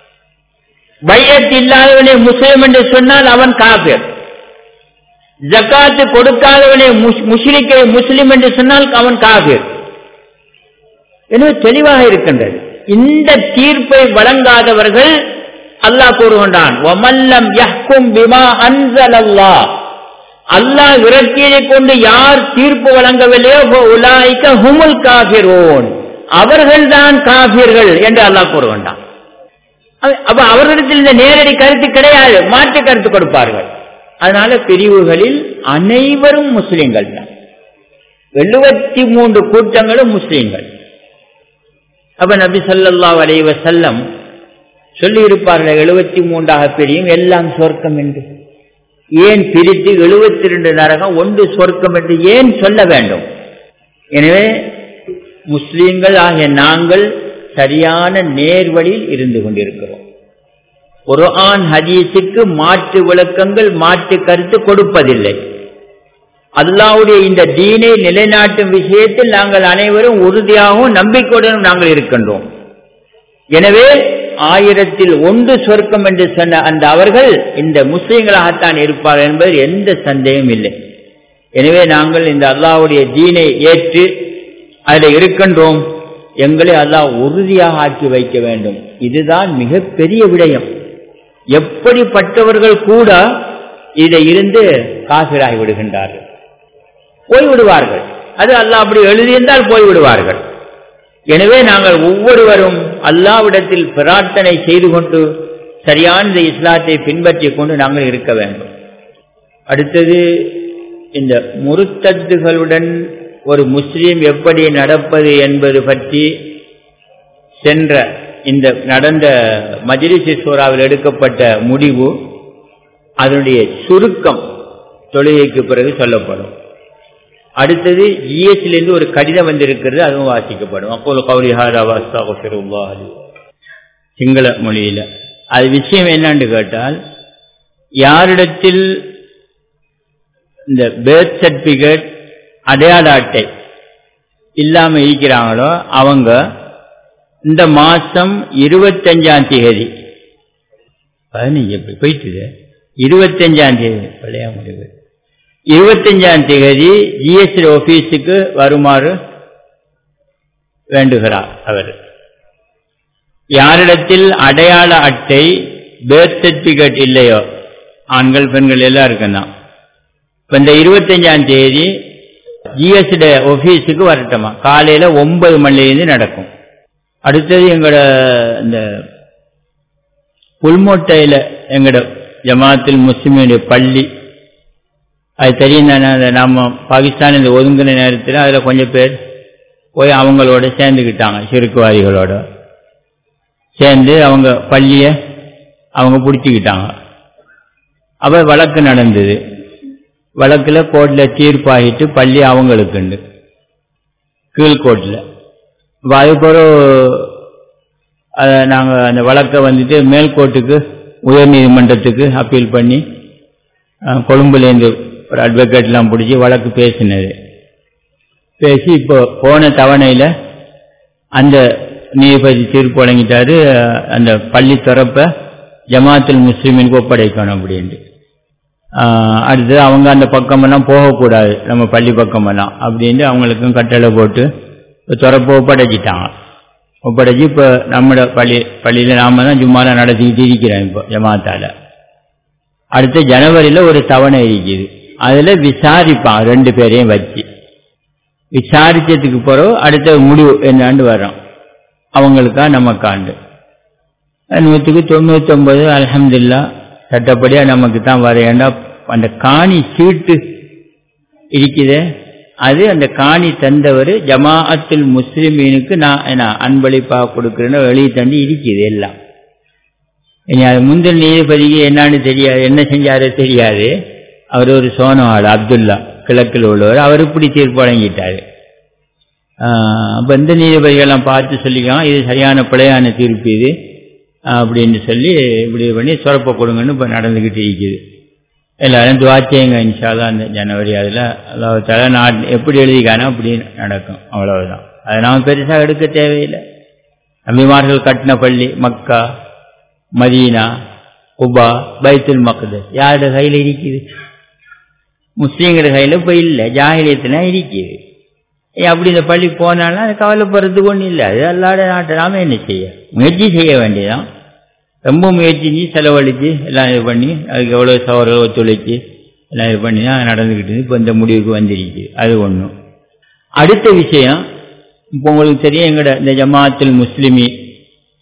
பையத் இல்லாதவனை முஸ்லிம் என்று சொன்னால் அவன் காபிர் ஜக்காத்து கொடுக்காதவனை முஸ்லிக்கை முஸ்லிம் என்று சொன்னால் அவன் காபிர் எனவே தெளிவாக இருக்கின்றது இந்த தீர்ப்பை வழங்காதவர்கள் அல்லாஹ் கூறுகின்றான் ஒமல்லம் யஹ்கும் பிமா அன்சல் அல்லாஹ் அல்லாஹ் இறக்கியதை கொண்டு யார் தீர்ப்பு வழங்கவில்லையோ உலாய்க்க ஹுமுல் காபிரோன் அவர்கள்தான் காபிர்கள் என்று அல்லாஹ் கூறுகின்றான் அப்ப அவர்களிடத்தில் இந்த நேரடி கருத்து கிடையாது மாற்று கருத்து கொடுப்பார்கள் அதனால பிரிவுகளில் அனைவரும் முஸ்லிம்கள் தான் எழுபத்தி மூன்று கூட்டங்களும் முஸ்லிம்கள் அப்ப நபி ஸல்லல்லாஹு அலைஹி வஸல்லம் சொல்லி இருப்பார்கள் எழுபத்தி மூன்றாக பிரியும் எல்லாம் சொர்க்கம் என்று ஏன் பிரித்து எழுபத்தி ரெண்டு நரகம் ஒன்று சொர்க்கம் என்று ஏன் சொல்ல வேண்டும் எனவே முஸ்லிம்கள் ஆகிய நாங்கள் சரியான நேர்வழியில் இருந்து கொண்டிருக்கிறோம் குர்ஆன் ஹதீஸுக்கு மாற்று விளக்கங்கள் மாற்று கருத்து கொடுப்பதில்லை அல்லாவுடைய இந்த தீனை நிலைநாட்டும் விஷயத்தில் நாங்கள் அனைவரும் உறுதியாகவும் நம்பிக்கையுடனும் நாங்கள் இருக்கின்றோம் எனவே ஆயிரத்தில் ஒன்று சொர்க்கம் என்று சொன்ன அந்த அவர்கள் இந்த முஸ்லிம்களாகத்தான் இருப்பார்கள் என்பது எந்த சந்தேகம் இல்லை எனவே நாங்கள் இந்த அல்லாவுடைய தீனை ஏற்று அதில் இருக்கின்றோம் எங்களை அல்லாஹ் உறுதியாக ஆக்கி வைக்க வேண்டும் இதுதான் மிகப்பெரிய விடயம் எப்படிப்பட்டவர்கள் கூட இதை இருந்து காசிராகி விடுகின்றார்கள் போய்விடுவார்கள் அது அல்லாஹ் அப்படி எழுதியிருந்தால் போய்விடுவார்கள் எனவே நாங்கள் ஒவ்வொருவரும் அல்லாவிடத்தில் பிரார்த்தனை செய்து கொண்டு சரியான இந்த இஸ்லாத்தை பின்பற்றிக் கொண்டு நாங்கள் இருக்க வேண்டும் அடுத்தது இந்த முருத்தத்துகளுடன் ஒரு முஸ்லீம் எப்படி நடப்பது என்பது பற்றி சென்ற இந்த நடந்த மஜிலிசி சூறாவில் எடுக்கப்பட்ட முடிவு அதனுடைய சுருக்கம் தொழுகைக்கு பிறகு சொல்லப்படும் அடுத்தது ஜிஎஸ்லேருந்து ஒரு கடிதம் வந்திருக்கிறது அதுவும் வாசிக்கப்படும் அப்போது கௌரிஹாராவாஸ்தாகுல்லாஹி சிங்கள மொழியில் அது விஷயம் என்னன்னு கேட்டால் யாரிடத்தில் இந்த பேர்த் சர்டிபிகேட் அடையாள அட்டை இல்லாம இருக்கிறாங்களோ அவங்க இந்த மாசம் இருபத்தஞ்சாம் தேதி பதினஞ்சு எப்படி போயிட்டுது இருபத்தஞ்சாம் தேதி பழைய முடிவு இருபத்தஞ்சாம் தேதி ஜிஎஸ்டி ஆபீஸுக்கு வருமாறு வேண்டுகிறார் அவர் யாரிடத்தில் அடையாள அட்டை பேர்த் சர்டிபிகேட் இல்லையோ ஆண்கள் பெண்கள் எல்லாம் இருக்குன்னா இப்ப இந்த இருபத்தஞ்சாம் தேதி ஜிஎஸ்டி ஆபீஸுக்கு வரட்டுமா காலையில ஒன்பது மணிலேருந்து நடக்கும் அடுத்தது எங்களோட இந்த புல்மோட்டையில் எங்களோட ஜமாத்தில் முஸ்லிமுடைய பள்ளி அது தெரியும் தானே அதை நம்ம பாகிஸ்தான் இந்த ஒதுங்கின நேரத்தில் அதில் கொஞ்சம் பேர் போய் அவங்களோட சேர்ந்துக்கிட்டாங்க சிறுக்குவாதிகளோட சேர்ந்து அவங்க பள்ளியை அவங்க பிடிச்சிக்கிட்டாங்க அப்போ வழக்கு நடந்தது வழக்கில் கோர்ட்டில் தீர்ப்பாகிட்டு பள்ளி அவங்களுக்குண்டு கீழ்கோர்ட்டில் அதுக்கப்புறம் அதை நாங்கள் அந்த வழக்கை வந்துட்டு மேல்கோர்ட்டுக்கு உயர் நீதிமன்றத்துக்கு அப்பீல் பண்ணி கொழும்புலேருந்து ஒரு அட்வொகேட்லாம் பிடிச்சி வழக்கு பேசினது பேசி இப்போ போன தவணையில் அந்த நீதிபதி தீர்ப்பு வழங்கிட்டாரு அந்த பள்ளி திறப்பை ஜமாத்துல் முஸ்லீமினுக்கு ஒப்படைக்கணும் அப்படின்ட்டு அடுத்தது அவங்க அந்த பக்கமெல்லாம் போகக்கூடாது நம்ம பள்ளி பக்கமெல்லாம் அப்படின்ட்டு அவங்களுக்கும் கட்டளை போட்டு திறப்பை ஒப்படைச்சிட்டாங்க ஒப்படைச்சி இப்போ நம்மளோட பள்ளி பள்ளியில் நாம தான் ஜும்மாலாம் நடத்திக்கிட்டு இருக்கிறோம் இப்போ ஜமாத்தால் அடுத்த ஜனவரியில் ஒரு தவணை இருக்குது அதில் விசாரிப்பான் ரெண்டு பேரையும் வச்சு விசாரிச்சதுக்கு பிறகு அடுத்த முடிவு என்னாண்டு வரோம் அவங்களுக்கா நமக்காண்டு நூற்றுக்கு தொண்ணூத்தொம்பது அலமதுல்லா சட்டப்படியாக நமக்கு தான் வரையண்டா அந்த காணி சீட்டு இருக்குதே அது அந்த காணி தந்தவர் ஜமாஅத்துல் முஸ்லிமீனுக்கு நான் என்ன அன்பளிப்பாக கொடுக்குறேன்னு வெளியே தண்டி இருக்குது எல்லாம் இனி அது முந்தின நீதிபதிக்கு என்னான்னு தெரியாது என்ன செஞ்சாரோ தெரியாது அவர் ஒரு சோனவாள் அப்துல்லா கிழக்கில் உள்ளவர் அவர் இப்படி தீர்ப்பு வழங்கிட்டார் அப்போ இந்த நீதிபதிகள்லாம் பார்த்து சொல்லிக்கலாம் இது சரியான பிழையான தீர்ப்பு இது அப்படின்னு சொல்லி இப்படி பண்ணி சுரப்ப கொடுங்கன்னு இப்போ நடந்துக்கிட்டு இருக்குது எல்லாரும் துவாச்சியங்க இன்ஷாதான் அந்த ஜனவரி அதில் அல்லாஹால நான் எப்படி எழுதிக்கானோ அப்படி நடக்கும் அவ்வளவுதான் அதை நாம் பெருசாக எடுக்க தேவையில்லை நம்பிமார்கள் கட்டின பள்ளி மக்கா மதீனா உபா பைத்துல் மக்தஸ் யாரோட கையில் இருக்குது முஸ்லீம்கிற கையில் இப்போ இல்லை ஜாகிலியத்தில் இருக்குது அப்படி இந்த பள்ளி போனாலும் அது கவலைப்படுறதுக்கு ஒன்றும் இல்லை அது அல்லாட நாட்டை நாம என்ன செய்ய முயற்சி செய்ய வேண்டியதான் ரொம்ப முயற்சி செஞ்சு செலவழித்து எல்லாம் இது பண்ணி அதுக்கு எவ்வளோ சவர்கள் ஒத்துழைச்சி எல்லாம் இது பண்ணி தான் நடந்துக்கிட்டு இப்போ இந்த முடிவுக்கு வந்துருக்கு அது ஒன்றும் அடுத்த விஷயம் இப்போ உங்களுக்கு தெரியும் எங்களோட இந்த ஜமாத்தில் முஸ்லிமி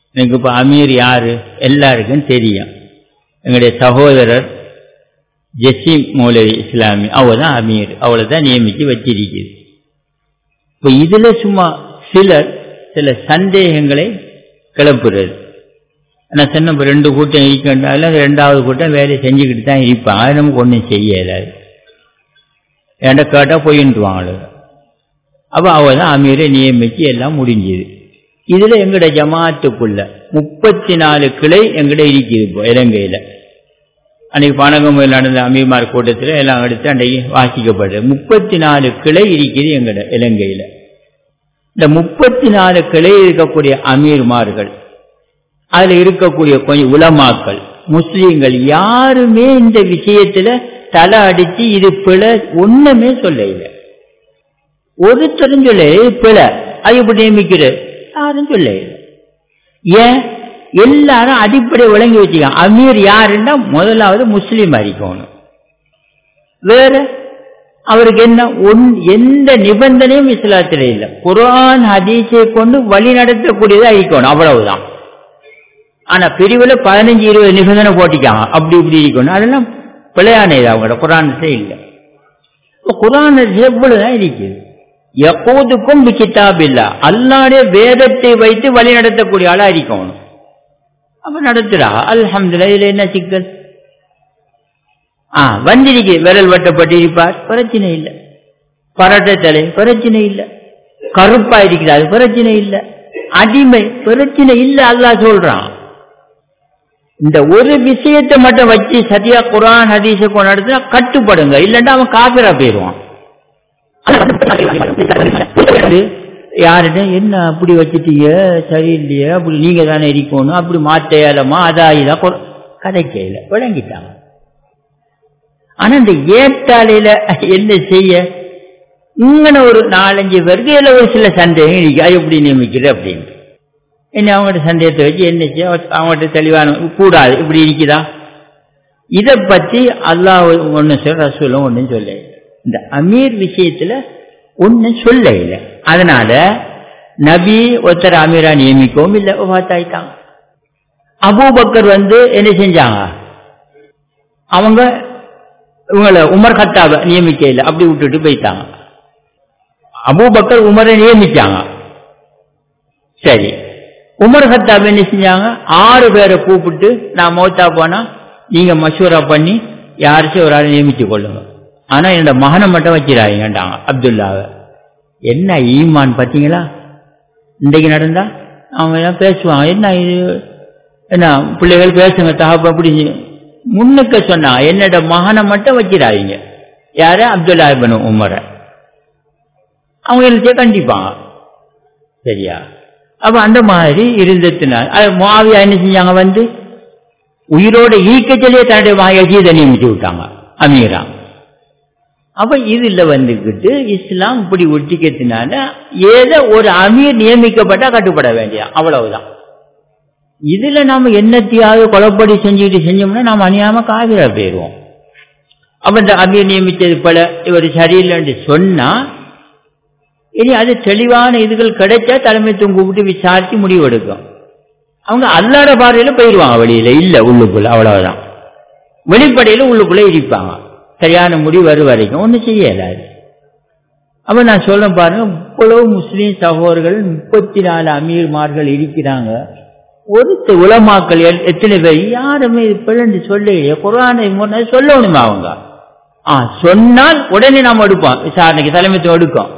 எனக்கு இப்போ அமீர் யாரு எல்லாருக்கும் தெரியும் எங்களுடைய சகோதரர் ஜெசிம் மௌலவி இஸ்லாமி அவ தான் அமீர் அவளை தான் நியமித்து வச்சிருக்குது இப்போ இதில் சும்மா சிலர் சில சந்தேகங்களை கிளப்புறது நான் சொன்ன இப்போ ரெண்டு கூட்டம் இருக்கின்றாலும் ரெண்டாவது கூட்டம் வேலையை செஞ்சுக்கிட்டு தான் இருப்பாங்க அது நமக்கு ஒன்றும் செய்ய இயலாது என்கிட்ட கேட்டால் போயின்ட்டுவாங்க அப்போ அவ தான் அமீரை நியமித்து எல்லாம் முடிஞ்சுது இதில் எங்கட ஜமாத்துக்குள்ள முப்பத்தி நாலு கிளை எங்கிட்ட இருக்குது இப்போ இலங்கையில் அன்னைக்கு பானகமையில் நடந்த அமீர்மார் கூட்டத்தில் எல்லாம் எடுத்து அன்றைக்கு வாசிக்கப்படுது முப்பத்தி நாலு கிளை இருக்குது எங்கட இலங்கையில் இந்த முப்பத்தி நாலு கிளை இருக்கக்கூடிய அமீர்மார்கள் அதுல இருக்கக்கூடிய கொஞ்சம் உலமாக்கள் முஸ்லீம்கள் யாருமே இந்த விஷயத்துல தலை அடிச்சு இது பிழை ஒண்ணுமே சொல்ல இல்லை ஒருத்தரும் சொல்ல பிழை அது இப்படி நியமிக்கிறது யாரும் சொல்ல இல்லை ஏன் எல்லாரும் அடிப்படை விளங்கி வச்சுக்க அமீர் யாருன்னா முதலாவது முஸ்லீம் அறிக்கணும் வேற அவருக்கு என்ன ஒன் எந்த நிபந்தனையும் இஸ்லாத்தில் இல்லை குரான் ஹதீஸை கொண்டு வழி நடத்தக்கூடியதை அழிக்கணும் அவ்வளவுதான் ஆனா பிரிவுல பதினஞ்சு இருபது நிபந்தனை போட்டிக்காங்க அப்படி இப்படி இருக்கணும் அதெல்லாம் பிழையான இது அவங்களோட குரானத்தை இல்லை குரான் எவ்வளவுதான் இருக்குது எப்போதுக்கும் கிதாப் இல்ல அல்லாடைய வேதத்தை வைத்து வழி நடத்தக்கூடிய ஆளா இருக்கணும் அப்ப நடத்துறா அல்ஹம்துல இதுல என்ன சிக்கல் ஆ வந்திருக்கு விரல் வெட்டப்பட்டிருப்பார் பிரச்சனை இல்லை பரட்ட தலை பிரச்சனை இல்லை கருப்பா இருக்கிறார் பிரச்சனை இல்லை அடிமை பிரச்சனை இல்லை அல்லா சொல்றான் இந்த ஒரு விஷயத்தை மட்டும் வச்சு சதியா குரான் ஹதீஸை கொண்டாடுறதுனா கட்டுப்படுங்க இல்லைன்னா அவன் காபிரா போயிடுவான் யாருன்னு என்ன அப்படி வச்சுட்டீங்க சரியில்லையே அப்படி நீங்க தானே இருக்கணும் அப்படி மாத்த ஏலமா அதா இதா கதைக்கையில விளங்கிட்டாங்க ஆனா இந்த ஏட்டாலையில என்ன செய்ய இங்கன ஒரு நாலஞ்சு பேருக்கு இதுல ஒரு சில சந்தேகம் இருக்கு அது எப்படி நியமிக்கிறது அப்படின்னு என்ன அவங்கள்ட்ட சந்தேகத்தை வச்சு என்ன செய்ய அவங்கள்ட்ட தெளிவான கூடாது இப்படி இருக்குதா இதை பத்தி அல்லாஹ் ஒன்னு சொல்ல ரசூலும் ஒன்றும் சொல்ல இந்த அமீர் விஷயத்துல ஒன்னும் சொல்ல இல்லை அதனால நபி ஒருத்தர் அமீரா நியமிக்கவும் இல்லை பார்த்தாயிட்டாங்க அபூபக்கர் வந்து என்ன செஞ்சாங்க அவங்க இவங்களை உமர் கத்தாவை நியமிக்க இல்லை அப்படி விட்டுட்டு போயிட்டாங்க அபூபக்கர் உமரை நியமிச்சாங்க சரி உமர் ஹத்தாப் என்ன செஞ்சாங்க ஆறு பேரை கூப்பிட்டு நான் மௌத்தா போனா நீங்க மசூரா பண்ணி யாருச்சும் ஒரு ஆள் நியமிச்சு கொள்ளுங்க ஆனா என்னோட மகனை மட்டும் வச்சிடாங்கட்டாங்க அப்துல்லாவை என்ன ஈமான் பார்த்தீங்களா இன்றைக்கு நடந்தா அவங்க எல்லாம் பேசுவாங்க என்ன இது என்ன பிள்ளைகள் பேசுங்க தகப்ப அப்படி முன்னுக்க சொன்னா என்னோட மகனை மட்டும் வச்சிடாதீங்க யார அப்துல்லா இபன் உமரை அவங்க எல்லாத்தையும் கண்டிப்பாங்க சரியா அப்ப அந்த மாதிரி இருந்ததுனால் மாவியா என்ன செஞ்சாங்க வந்து உயிரோட ஈக்கச்சலே தன்னுடைய மகஜீதை நியமிச்சு விட்டாங்க அமீரா அப்ப இதுல வந்துக்கிட்டு இஸ்லாம் இப்படி ஒட்டிக்கிறதுனால ஏதோ ஒரு அமீர் நியமிக்கப்பட்டா கட்டுப்பட வேண்டிய அவ்வளவுதான் இதுல நாம என்னத்தையாவது கொலப்படி செஞ்சுக்கிட்டு செஞ்சோம்னா நாம அணியாம காவிரா போயிடுவோம் அப்ப இந்த அமீர் நியமித்தது போல இவர் சரியில்லைன்னு சொன்னா இனி அது தெளிவான இதுகள் கிடைச்சா தலைமைத்துவம் கூப்பிட்டு விசாரிச்சு முடிவு எடுக்கும் அவங்க அல்லாட பார்வையில போயிடுவாங்க வெளியில இல்ல உள்ளுக்குள்ள அவ்வளவுதான் வெளிப்படையில உள்ளுக்குள்ள இருப்பாங்க சரியான முடிவு வரும் வரைக்கும் ஒன்றும் செய்யலாது அப்ப நான் சொல்ல பாருங்க இவ்வளவு முஸ்லீம் சகோதரர்கள் முப்பத்தி நாலு அமீர்மார்கள் இருக்கிறாங்க ஒரு உலமாக்கள் எத்தனை பேர் யாருமே இது பிள்ளை சொல்லையே குரானை சொல்லணுமா அவங்க ஆ சொன்னால் உடனே நாம் எடுப்போம் விசாரணைக்கு தலைமைத்துவம் எடுக்கும்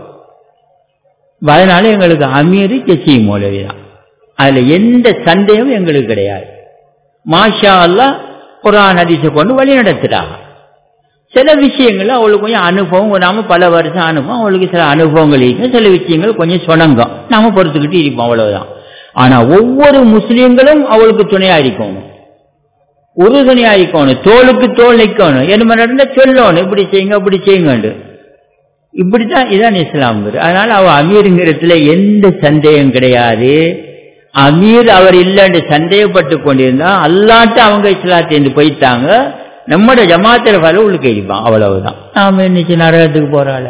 அதனால எங்களுக்கு அமீர் ஜெசி மௌலவி தான் அதுல எந்த சந்தேகமும் எங்களுக்கு கிடையாது மாஷா அல்லா குரான் ஹதீஸை கொண்டு வழி நடத்துறாங்க சில விஷயங்கள்ல அவளுக்கு கொஞ்சம் அனுபவம் நாம பல வருஷம் அனுபவம் அவளுக்கு சில அனுபவங்கள் இருக்கு சில விஷயங்கள் கொஞ்சம் சொனங்கும் நாம பொறுத்துக்கிட்டு இருப்போம் அவ்வளவுதான் ஆனா ஒவ்வொரு முஸ்லீம்களும் அவளுக்கு துணையா இருக்கணும் உறுதுணையா இருக்கணும் தோளுக்கு தோல் நிற்கணும் என்ன நடந்த சொல்லணும் இப்படி செய்யுங்க இப்படி செய்யுங்க இப்படித்தான் இதான் இஸ்லாம்ங்கிறது அதனால அவ அமீருங்கிறதுல எந்த சந்தேகம் கிடையாது அமீர் அவர் இல்லைன்னு சந்தேகப்பட்டு கொண்டிருந்தா அல்லாட்டு அவங்க இஸ்லாத்தேந்து போயிட்டாங்க நம்மட ஜமாத்திர பல உள்ளுக்கு இருப்பான் அவ்வளவுதான் நாம இன்னைக்கு நரகத்துக்கு போறாள்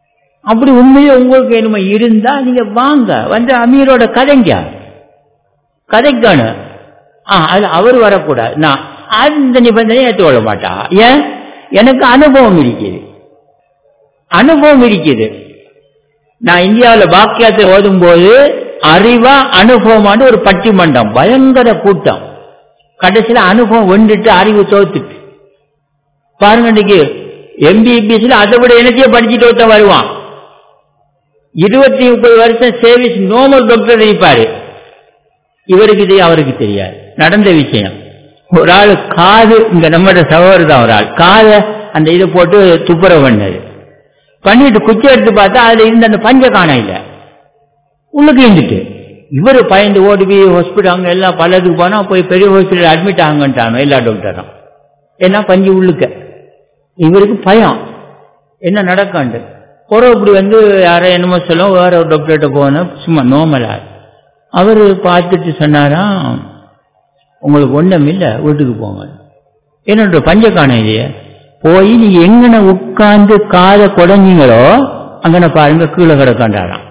அப்படி உண்மையே உங்களுக்கு என்னமோ இருந்தா நீங்க வாங்க வந்து அமீரோட கதைங்க கதைக்கணும் ஆ அது அவர் வரக்கூடாது நான் அந்த நிபந்தனையை ஏற்றுக்கொள்ள மாட்டா ஏன் எனக்கு அனுபவம் இருக்குது அனுபவம் இருக்குது நான் இந்தியாவில் பாக்கியத்தை ஓதும் போது அறிவா அனுபவமான ஒரு பட்டிமன்றம் பயங்கர கூட்டம் கடைசியில் அனுபவம் வெண்டுட்டு அறிவு தோத்துட்டு பாருங்க இன்னைக்கு எம்பிபிஎஸ்ல அதை விட எனக்கே படிச்சுட்டு ஒருத்தன் வருவான் இருபத்தி முப்பது வருஷம் சேவிஸ் நோமல் டாக்டர் இருப்பாரு இவருக்கு இது அவருக்கு தெரியாது நடந்த விஷயம் ஒரு ஆள் காது இங்க நம்மட சகோதரர் தான் ஒரு ஆள் காதை அந்த இதை போட்டு துப்புரவு பண்ணது பண்ணிட்டு குச்சி எடுத்து பார்த்தா அதுல இருந்த அந்த பஞ்ச காண இல்ல உள்ளுக்கு இருந்துட்டு இவர் பயந்து ஓடி போய் ஹாஸ்பிட்டல் அங்க எல்லாம் பலதுக்கு போனா போய் பெரிய ஹாஸ்பிட்டல் அட்மிட் ஆகன்ட்டானோ எல்லா டாக்டரும் ஏன்னா பஞ்சு உள்ளுக்க இவருக்கு பயம் என்ன நடக்காண்டு ஒரு இப்படி வந்து யாரோ என்னமோ சொல்லும் வேற ஒரு டாக்டர்கிட்ட போனோம் சும்மா நோமலா அவர் பார்த்துட்டு சொன்னாராம் உங்களுக்கு ஒன்றும் இல்லை வீட்டுக்கு போங்க என்னோட பஞ்ச காண இல்லையே போய் நீங்க எங்கன உட்கார்ந்து காதை குடஞ்சீங்களோ அங்கன பாருங்க கீழே கிடக்காண்டாராம்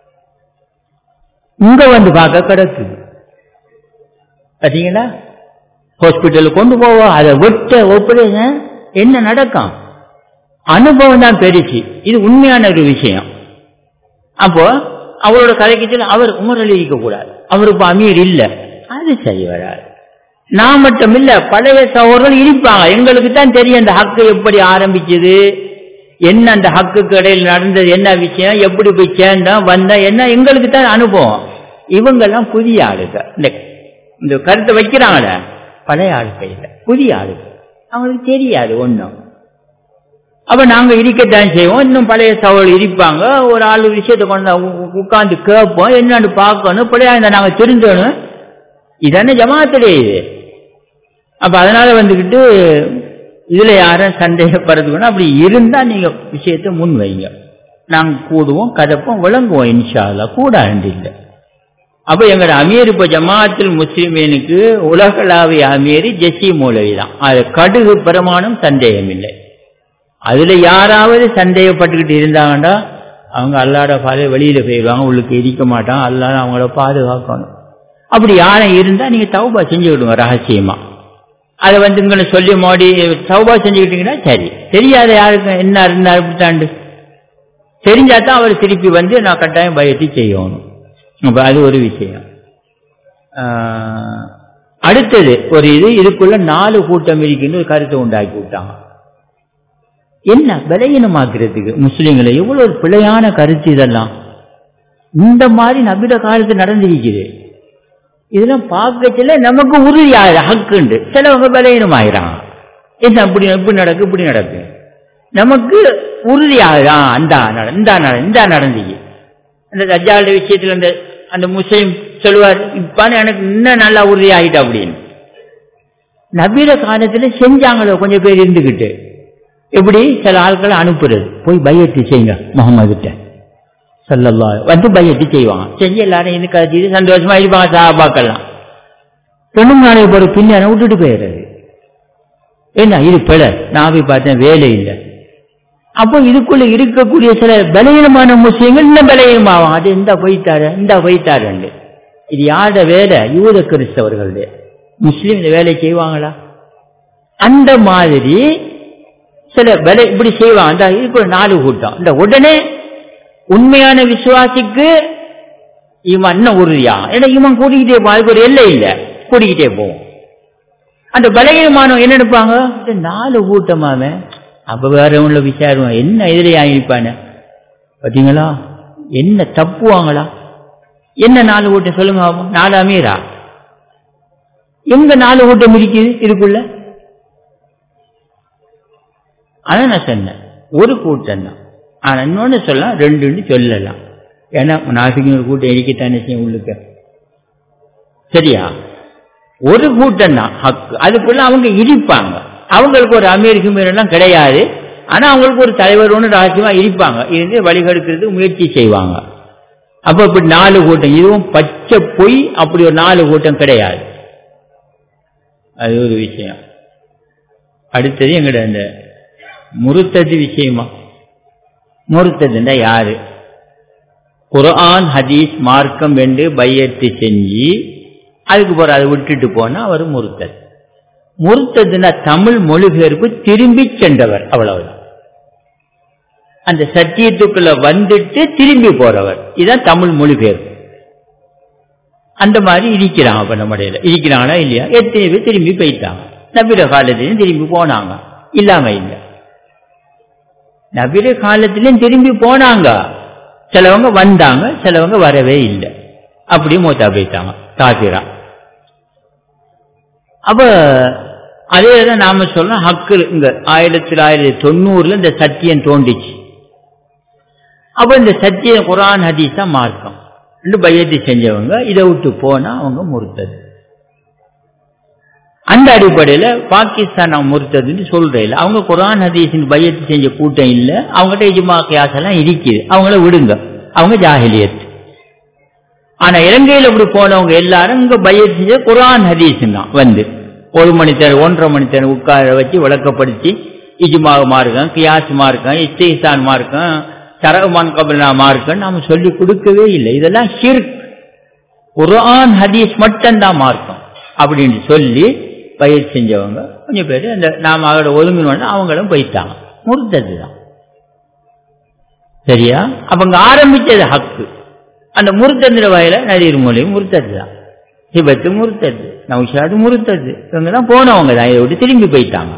இங்க வந்து பார்க்க கிடக்குது பார்த்தீங்களா ஹாஸ்பிட்டலுக்கு கொண்டு போவோம் அதை விட்ட ஒப்படைங்க என்ன நடக்கும் அனுபவம் தான் பெருசு இது உண்மையான ஒரு விஷயம் அப்போ அவரோட கதைக்கு சொல்ல அவர் உமரல் இருக்க கூடாது அவர் இப்ப அமீர் இல்ல அது சரி வராது நான் மட்டும் இல்ல பழைய சகோதரர்கள் இருப்பாங்க எங்களுக்கு தான் தெரியும் அந்த ஹக்கு எப்படி ஆரம்பிச்சது என்ன அந்த ஹக்குக்கு இடையில் நடந்தது என்ன விஷயம் எப்படி போய் சேர்ந்தோம் வந்தா என்ன எங்களுக்கு தான் அனுபவம் இவங்கெல்லாம் புதிய ஆளுங்க இந்த இந்த கருத்தை வைக்கிறாங்களே பழைய ஆளுக்க இல்லை புதிய ஆளுங்க அவங்களுக்கு தெரியாது ஒன்றும் அப்ப நாங்க இருக்கத்தான் செய்வோம் இன்னும் பழைய சவால் இருப்பாங்க ஒரு ஆள் விஷயத்தை கொண்டு உட்கார்ந்து கேட்போம் என்னன்னு பார்க்கணும் பழைய இந்த நாங்க தெரிஞ்சணும் இதானே ஜமாத்திலே இது அப்ப அதனால வந்துகிட்டு இதுல யாரும் சந்தேகப்படுறதுக்கு அப்படி இருந்தா நீங்க விஷயத்தை முன் வைங்க நாங்க கூடுவோம் கதப்போம் விளங்குவோம் இன்ஷால்லா கூடாண்டு இல்லை அப்ப எங்களோட அமீர் இப்ப ஜமாத்தில் முஸ்லிமீனுக்கு உலகளாவிய அமீர் ஜெசி மூலவி தான் அது கடுகு பிரமாணம் சந்தேகம் இல்லை அதுல யாராவது சந்தேகப்பட்டுக்கிட்டு இருந்தாங்கன்னா அவங்க அல்லாட பாதை வெளியில போயிடுவாங்க உள்ளுக்கு இருக்க மாட்டான் அல்லாத அவங்கள பாதுகாக்கணும் அப்படி யாரும் இருந்தா நீங்க தௌபா செஞ்சு விடுங்க ரகசியமா அதை வந்து இங்களை சொல்லி மோடி சௌபா செஞ்சுக்கிட்டீங்கன்னா சரி தெரியாத யாருக்கு என்ன இருந்தா அப்படித்தாண்டு தெரிஞ்சாதான் அவர் திருப்பி வந்து நான் கட்டாயம் பயத்தி செய்யணும் அப்ப அது ஒரு விஷயம் அடுத்தது ஒரு இது இதுக்குள்ள நாலு கூட்டம் இருக்குன்னு ஒரு கருத்தை உண்டாக்கி விட்டாங்க என்ன பலகீனமாக்குறதுக்கு முஸ்லீம்களை எவ்வளவு ஒரு பிழையான கருத்து இதெல்லாம் இந்த மாதிரி நபிட காலத்து நடந்திருக்குது இதெல்லாம் பார்க்கச்சில நமக்கு உறுதியாக ஹக்குண்டு சிலவங்க பலகீனமாயிரான் என்ன இப்படி இப்படி நடக்கு இப்படி நடக்கு நமக்கு உறுதியாகிறான் அந்த இந்த இந்த நடந்துச்சு அந்த தஜ்ஜாலுடைய விஷயத்துல அந்த அந்த முஸ்லீம் சொல்லுவார் இப்பான்னு எனக்கு இன்னும் நல்லா உறுதியாகிட்டா அப்படின்னு நபீட காலத்துல செஞ்சாங்களோ கொஞ்சம் பேர் இருந்துகிட்டு எப்படி சில ஆட்களை அனுப்புறது போய் பையத்து செய்யுங்க முகமதுட்ட சொல்லல்லா வந்து பையத்து செய்வாங்க செஞ்சு எல்லாரும் இது கழிச்சு சந்தோஷமா இருப்பாங்க சாபாக்கலாம் பெண்ணும் நாளைக்கு போற பின்னாடி விட்டுட்டு போயிடுறது என்ன இது பிழை நான் போய் பார்த்தேன் வேலை இல்லை அப்போ இதுக்குள்ள இருக்கக்கூடிய சில பலகீனமான முஸ்லீம்கள் இன்னும் பலகீனமாகும் அது இந்த போய்த்தாரு இந்த போய்த்தாரு இது யாரோட வேலை யூத கிறிஸ்தவர்களுடைய முஸ்லீம் இந்த வேலை செய்வாங்களா அந்த மாதிரி சில வேலை இப்படி செய்வாங்க அந்த இதுக்கு நாலு கூட்டம் இந்த உடனே உண்மையான விசுவாசிக்கு இவன் இன்னும் உறுதியா ஏன்னா இவன் கூட்டிக்கிட்டே போ அதுக்கு ஒரு எல்லை இல்லை கூட்டிக்கிட்டே போவோம் அந்த பலகீனமானவன் என்ன நினைப்பாங்க நாலு கூட்டமாவே அப்ப வேற உள்ள விசாரம் என்ன எதிரே ஆகிருப்பான பாத்தீங்களா என்ன தப்புவாங்களா என்ன நாலு கூட்டம் சொல்லுங்க நாலு அமீரா எங்க நாலு கூட்டம் இருக்குது இதுக்குள்ள அதான் நான் சொன்னேன் ஒரு கூட்டம் தான் ஆனா இன்னொன்னு சொல்லலாம் ரெண்டுன்னு சொல்லலாம் ஏன்னா நாசிக்கு ஒரு கூட்டம் இருக்கத்தானே செய்யும் உள்ளுக்க சரியா ஒரு கூட்டம் தான் ஹக்கு அதுக்குள்ள அவங்க இருப்பாங்க அவங்களுக்கு ஒரு அமெரிக்க மீறெல்லாம் கிடையாது ஆனா அவங்களுக்கு ஒரு தலைவர் ஒன்று ரகசியமா இருப்பாங்க இருந்து வழிகெடுக்கிறது முயற்சி செய்வாங்க அப்ப இப்படி நாலு கூட்டம் இதுவும் பச்சை பொய் அப்படி ஒரு நாலு கூட்டம் கிடையாது அது ஒரு விஷயம் அடுத்தது எங்கட அந்த முருத்தது விஷயமா முருத்ததுன்னா யாரு குர்ஆன் ஹதீஸ் மார்க்கம் என்று பையத்து செஞ்சு அதுக்கு போற அதை விட்டுட்டு போனா அவர் முருத்தத் முருத்ததுன்னா தமிழ் மொழிபெயர்ப்பு திரும்பி சென்றவர் அவ்வளவுதான் அந்த சத்தியத்துக்குள்ள வந்துட்டு திரும்பி போறவர் இதுதான் தமிழ் மொழிபெயர்ப்பு அந்த மாதிரி இருக்கிறாங்க அப்ப நம்ம இடையில இருக்கிறாங்களா இல்லையா எத்தனை பேர் திரும்பி போயிட்டாங்க நபிர காலத்திலையும் திரும்பி போனாங்க இல்லாம இல்லை நபிர காலத்திலையும் திரும்பி போனாங்க சிலவங்க வந்தாங்க சிலவங்க வரவே இல்லை அப்படியே மூத்தா போயிட்டாங்க காபிரா அப்ப அதே தான் நாம சொல்றோம் ஹக்கு இங்க ஆயிரத்தி தொள்ளாயிரத்தி தொண்ணூறுல இந்த சத்தியம் தோண்டிச்சு அப்ப இந்த சத்தியம் குரான் ஹதீஸ் தான் மார்க்கம் ரெண்டு பயத்தை செஞ்சவங்க இதை விட்டு போனா அவங்க முறுத்தது அந்த அடிப்படையில பாகிஸ்தான் அவங்க முறுத்ததுன்னு சொல்றேன் அவங்க குரான் ஹதீஸின் பயத்தை செஞ்ச கூட்டம் இல்ல அவங்ககிட்ட இஜ்மா கியாஸ் எல்லாம் இருக்குது அவங்கள விடுங்க அவங்க ஜாகிலியத் ஆனா இலங்கையில் இப்படி போனவங்க எல்லாரும் இங்க பயத்து செஞ்ச குரான் ஹதீஸ் தான் வந்து ஒரு மணி நேரம் ஒன்றரை மணி நேரம் உட்கார வச்சு விளக்கப்படுத்தி இஜ்மாக மார்க்கம் கியாஸ் மார்க்கம் இஸ்திகான் மார்க்கம் சரகமான் கபலா மார்க்கம் நாம சொல்லி கொடுக்கவே இல்லை இதெல்லாம் ஷிர்க் குரான் ஹதீஸ் மட்டும்தான் மார்க்கம் அப்படின்னு சொல்லி பயிர் செஞ்சவங்க கொஞ்சம் பேர் அந்த நாம அவரோட ஒதுங்கினோன்னா அவங்களும் போயிட்டாங்க முறுத்தது தான் சரியா அப்ப அங்க ஆரம்பிச்சது ஹக்கு அந்த முறுத்தந்திர வயல நதீர் மொழியும் முறுத்தது தான் சிபத்து முறுத்தது நௌஷாது முறுத்தது இவங்க தான் போனவங்க தான் இதை விட்டு திரும்பி போயிட்டாங்க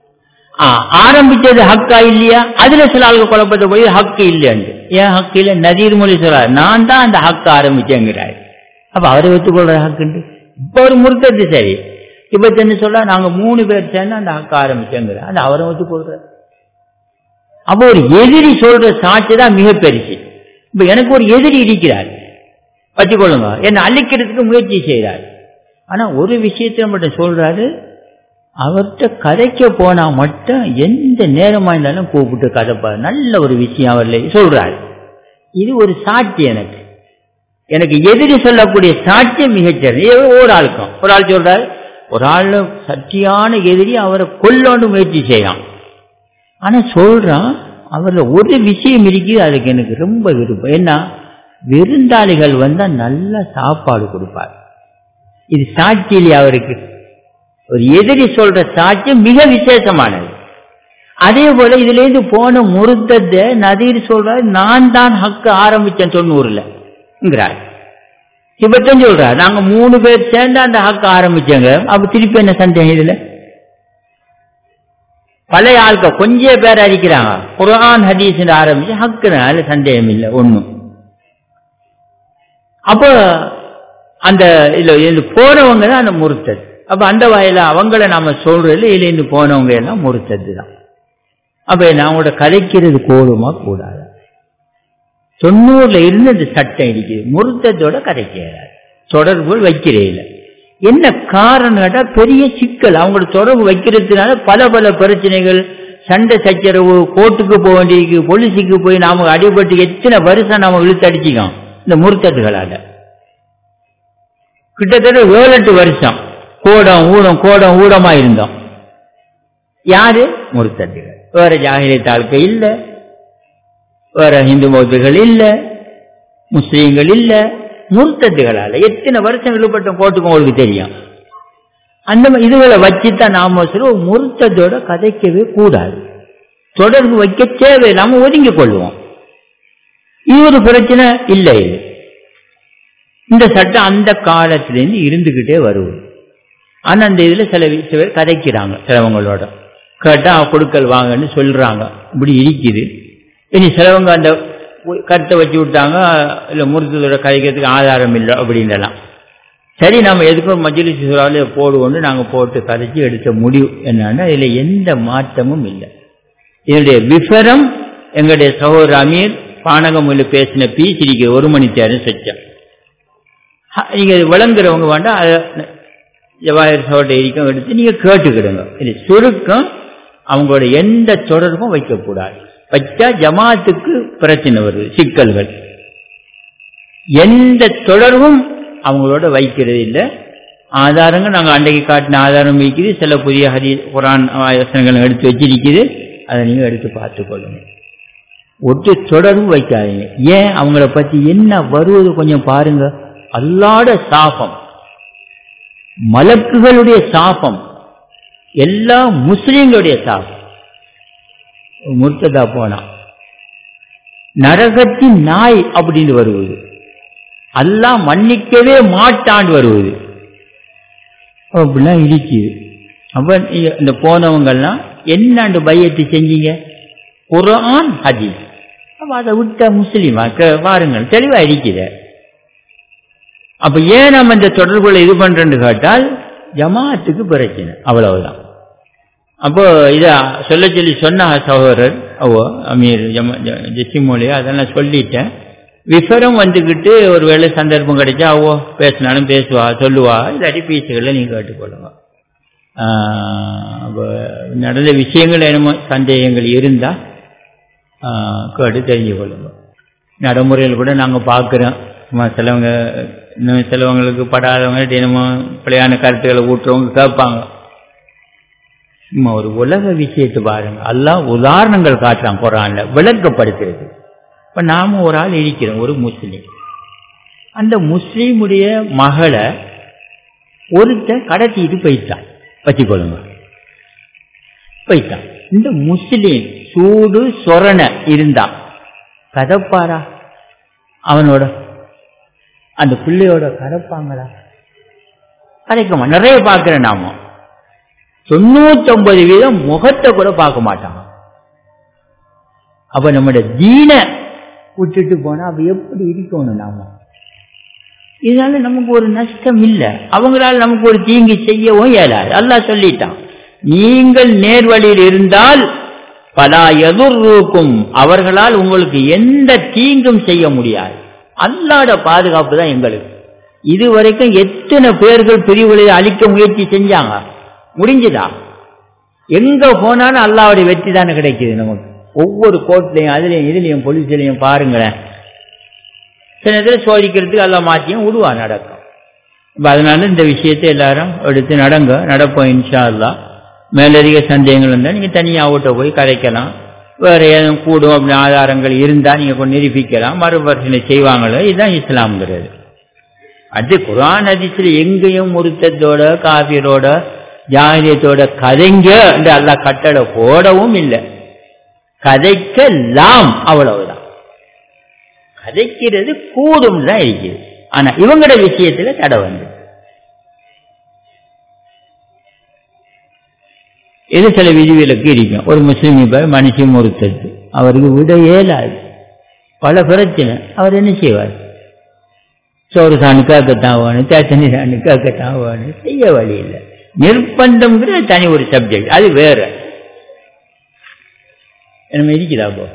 ஆரம்பிச்சது ஹக்கா இல்லையா அதுல சில ஆளுக்கு குழப்பத்தை போய் ஹக்கு இல்லையாண்டு ஏன் ஹக்கு இல்லை நதீர் மொழி சொல்றாரு நான் தான் அந்த ஹக்கு ஆரம்பிச்சேங்கிறாரு அப்ப அவரை ஒத்துக்கொள்ற ஹக்குண்டு இப்ப ஒரு முறுத்தது சரி இப்ப என்ன சொல்ல நாங்க மூணு பேர் சேர்ந்து அந்த ஹக்கு ஆரம்பிச்சேங்கிற அந்த அவரை ஒத்துக்கொள்றாரு அப்போ ஒரு எதிரி சொல்ற சாட்சி தான் மிக பெருசு இப்ப எனக்கு ஒரு எதிரி இருக்கிறார் வச்சுக்கொள்ளுங்க என்னை அழிக்கிறதுக்கு முயற்சி செய்கிறார் ஆனா ஒரு விஷயத்தை மட்டும் சொல்றாரு அவர்கிட்ட கதைக்க போனா மட்டும் எந்த நேரமா இருந்தாலும் கூப்பிட்டு கதைப்பாரு நல்ல ஒரு விஷயம் அவர்ல சொல்றாரு இது ஒரு சாட்சி எனக்கு எனக்கு எதிரி சொல்லக்கூடிய சாட்சியம் மிகச்சிறந்த ஒரு ஆளுக்கும் ஒரு ஆள் சொல்றாரு ஒரு ஆள் சத்தியான எதிரி அவரை கொல்லோண்டு முயற்சி செய்யலாம் ஆனா சொல்றான் அவர்ல ஒரு விஷயம் இருக்குது அதுக்கு எனக்கு ரொம்ப விருப்பம் என்ன விருந்தாளிகள் வந்தா நல்ல சாப்பாடு கொடுப்பார் இது சாட்சி இல்லையா அவருக்கு ஒரு எதிரி சொல்ற சாட்சியம் மிக விசேஷமானது அதே போல இதுல இருந்து போன முருத்தத்தை நதீர் சொல்றாரு நான் தான் ஹக்கு ஆரம்பிச்சேன் தொண்ணூறுலங்கிறார் இப்பத்தான் சொல்றார் நாங்க மூணு பேர் சேர்ந்து அந்த ஹக்கு ஆரம்பிச்சோங்க அப்ப திருப்பி என்ன சந்தேகம் இதுல பழைய ஆட்கள் கொஞ்சம் பேர் அடிக்கிறாங்க குரான் ஹதீஸ் ஆரம்பிச்சு ஹக்குனால சந்தேகம் இல்லை ஒண்ணும் அப்போ அந்த இதுல போனவங்க தான் அந்த முறுத்தது அப்ப அந்த வகையில அவங்கள நாம சொல்றதுல இதுல இருந்து போனவங்க எல்லாம் முறுத்தது தான் அப்ப அவங்களோட கதைக்கிறது கூடுமா கூடாது தொண்ணூறுல இருந்து அந்த சட்டம் இருக்குது முறுத்தத்தோட கதைக்கிறார் தொடர்பு வைக்கிறேன் என்ன காரணம் கேட்டா பெரிய சிக்கல் அவங்களோட தொடர்பு வைக்கிறதுனால பல பல பிரச்சனைகள் சண்டை சச்சரவு கோர்ட்டுக்கு போக வேண்டியிருக்கு போலீஸுக்கு போய் நாம அடிபட்டு எத்தனை வருஷம் நாம இழுத்து அடிச்சிக்கோம் இந்த முறுத்தத்துகளால கிட்டத்தட்ட ஏழு எட்டு வருஷம் கோடம் ஊடம் கோடம் ஊடமா இருந்தோம் யாரு முறுத்தத்துகள் வேற ஜாகிரிய தாழ்க்கை இல்ல வேற இந்து பௌத்தர்கள் இல்ல முஸ்லீம்கள் இல்ல முறுத்தத்துகளால எத்தனை வருஷம் இழுபட்ட கோட்டுக்கும் உங்களுக்கு தெரியும் அந்த இதுகளை வச்சுதான் நாம சொல்லுவோம் முறுத்தத்தோட கதைக்கவே கூடாது தொடர்பு வைக்க தேவையில்லாம ஒதுங்கி கொள்வோம் இது ஒரு பிரச்சனை இல்லை இது இந்த சட்டம் அந்த காலத்திலேருந்து இருந்துகிட்டே வருவது ஆனா அந்த இதுல சில பேர் கதைக்கிறாங்க சிலவங்களோட கேட்டா கொடுக்கல் வாங்கன்னு சொல்றாங்க இப்படி இருக்குது இனி சிலவங்க அந்த கருத்தை வச்சு விட்டாங்க இல்ல முருத்தத்தோட கதைக்கிறதுக்கு ஆதாரம் இல்லை அப்படின்னலாம் சரி நம்ம எதுக்கும் மஜ்லிஸ் சுறாவில போடுவோம்னு நாங்க போட்டு கதைச்சு எடுத்த முடிவு என்னன்னா இதுல எந்த மாற்றமும் இல்லை இதனுடைய விவரம் எங்களுடைய சகோதர அமீர் பானகமொழி பேசின பீஸ் இன்னைக்கு ஒரு மணி தேரம் செஞ்சோம் நீங்க விளங்குறவங்க வேண்டாம் ஜவாஹர் சோட்டை இருக்கும் எடுத்து நீங்க கேட்டுக்கிடுங்க இது சுருக்கம் அவங்களோட எந்த தொடர்பும் வைக்கக்கூடாது வச்சா ஜமாத்துக்கு பிரச்சனை வருது சிக்கல்கள் எந்த தொடர்பும் அவங்களோட வைக்கிறது இல்லை ஆதாரங்கள் நாங்கள் அன்றைக்கு காட்டின ஆதாரம் வைக்குது சில புதிய ஹரி குரான் வசனங்கள் எடுத்து வச்சிருக்குது அதை நீங்கள் எடுத்து பார்த்துக்கொள்ளுங்க ஒட்டு தொடர்பு வைக்காதீங்க ஏன் அவங்கள பத்தி என்ன வருவது கொஞ்சம் பாருங்க அல்லாட சாபம் மலக்குகளுடைய சாபம் எல்லா முஸ்லீம்களுடைய சாபம் முர்த்ததா போனா நரகத்தின் நாய் அப்படின்னு வருவது அல்லாஹ் மன்னிக்கவே மாட்டான் வருவது அப்படிலாம் இருக்குது அப்ப இந்த போனவங்கெல்லாம் என்னண்டு பையத்தை செஞ்சீங்க குரான் ஹதீஸ் அப்ப அதை விட்ட முஸ்லீமா பாருங்கள் தெளிவா இருக்குது அப்ப ஏன் நம்ம இந்த தொடர்புகளை இது பண்றேன்னு கேட்டால் ஜமாத்துக்கு பிரச்சனை அவ்வளவுதான் அப்போ இத சொல்ல சொல்லி சொன்ன சகோதரர் ஓ அமீர் ஜெசிமொழி அதெல்லாம் சொல்லிட்டேன் விஃபரம் வந்துக்கிட்டு ஒரு வேளை சந்தர்ப்பம் கிடைச்சா அவோ பேசினாலும் பேசுவா சொல்லுவா இல்லாட்டி பீச்சுகளை நீங்க கேட்டுக்கொள்ளுங்க அப்போ நடந்த விஷயங்கள் என்னமோ சந்தேகங்கள் இருந்தா கேட்டு தெரிஞ்சு கொள்ளுங்க நடைமுறையில் கூட நாங்கள் பார்க்குறோம் சிலவங்க இன்னும் சிலவங்களுக்கு படாதவங்க தினமும் பிள்ளையான கருத்துக்களை ஊட்டுறவங்க கேட்பாங்க சும்மா ஒரு உலக விஷயத்தை பாருங்க எல்லாம் உதாரணங்கள் காட்டுறான் குரான்ல விளக்கப்படுத்துறது இப்ப நாம ஒரு ஆள் இருக்கிறோம் ஒரு முஸ்லீம் அந்த முஸ்லீமுடைய மகளை ஒருத்த கடத்திட்டு போயிட்டான் வச்சுக்கொள்ளுங்க போயிட்டான் இந்த முஸ்லீம் சூடு சொரண இருந்தான் கதப்பாரா அவனோட அந்த பிள்ளையோட கதப்பாங்களா கதைக்குமா நிறைய பார்க்கிறேன் நாம தொண்ணூத்தொன்பது வீதம் முகத்தை கூட பார்க்க மாட்டாங்க அப்ப நம்முடைய தீன விட்டுட்டு போனா அப்ப எப்படி இருக்கணும் நாம இதனால நமக்கு ஒரு நஷ்டம் இல்லை அவங்களால நமக்கு ஒரு தீங்கு செய்யவும் இயலாது அல்லாஹ் சொல்லிட்டான் நீங்கள் நேர்வழியில் இருந்தால் பலா எதிர்க்கும் அவர்களால் உங்களுக்கு எந்த தீங்கும் செய்ய முடியாது அல்லாட பாதுகாப்பு தான் எங்களுக்கு இதுவரைக்கும் எத்தனை பேர்கள் பிரிவுகளில் அழிக்க முயற்சி செஞ்சாங்க முடிஞ்சுதா எங்க போனாலும் அல்லாவுடைய வெற்றி தானே கிடைக்குது நமக்கு ஒவ்வொரு கோர்ட்லையும் அதுலயும் இதுலயும் போலீஸ்லயும் பாருங்களேன் சில நேரத்தில் சோதிக்கிறதுக்கு எல்லாம் மாற்றியும் விடுவா நடக்கும் இப்போ அதனால இந்த விஷயத்தை எல்லாரும் எடுத்து நடங்க நடப்போம் இன்ஷா அல்லா மேலதிக சந்தேகங்கள் இருந்தால் நீங்கள் தனியாக அவுட்ட போய் கதைக்கலாம் வேற ஏதும் கூடும் அப்படின்னு ஆதாரங்கள் இருந்தால் நீங்கள் கொஞ்சம் நிரூபிக்கலாம் மறுபரிசீலனை செய்வாங்களோ இதுதான் இஸ்லாம்ங்கிறது அது குரான் அதிசயில் எங்கேயும் முருத்தத்தோட காவியரோட ஜாகிரியத்தோட கதைங்க என்று அல்ல கட்டளை போடவும் இல்லை கதைக்கலாம் அவ்வளவுதான் கதைக்கிறது கூடும் தான் இருக்குது ஆனா இவங்களோட விஷயத்துல தடை வந்து இது சில விதிவிலக்கு இருக்கும் ஒரு முஸ்லீம் இப்ப மனுஷி முறுத்தது அவருக்கு விட இயலாது பல பிரச்சனை அவர் என்ன செய்வார் சோறு சாணுக்காக்கத்தான் வேணும் தேத்தனி சாணுக்காக்கத்தான் வேணும் செய்ய வழி இல்லை நிர்பந்தம்ங்கிற தனி ஒரு சப்ஜெக்ட் அது வேற என்ன இருக்குதா போ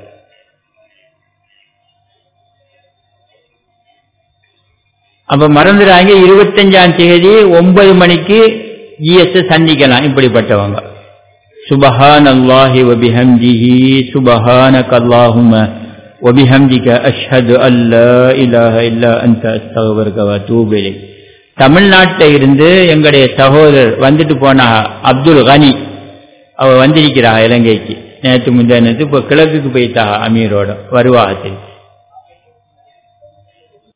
அப்ப மறந்துடாங்க இருபத்தஞ்சாம் தேதி ஒன்பது மணிக்கு ஜிஎஸ் சந்திக்கலாம் இப்படிப்பட்டவங்க சுபஹான் அல்லாஹி வபிஹம்திஹி சுபஹானக அல்லாஹும وبحمدك أشهد أن لا إله إلا أنت أستغفرك وأتوب إليك தமிழ்நாட்டில் இருந்து எங்களுடைய சகோதரர் வந்துட்டு போனா அப்துல் கனி அவ வந்திருக்கிறா இலங்கைக்கு நேற்று முந்தா நேற்று இப்போ கிழக்குக்கு போயிட்டா அமீரோட வருவாகத்தில்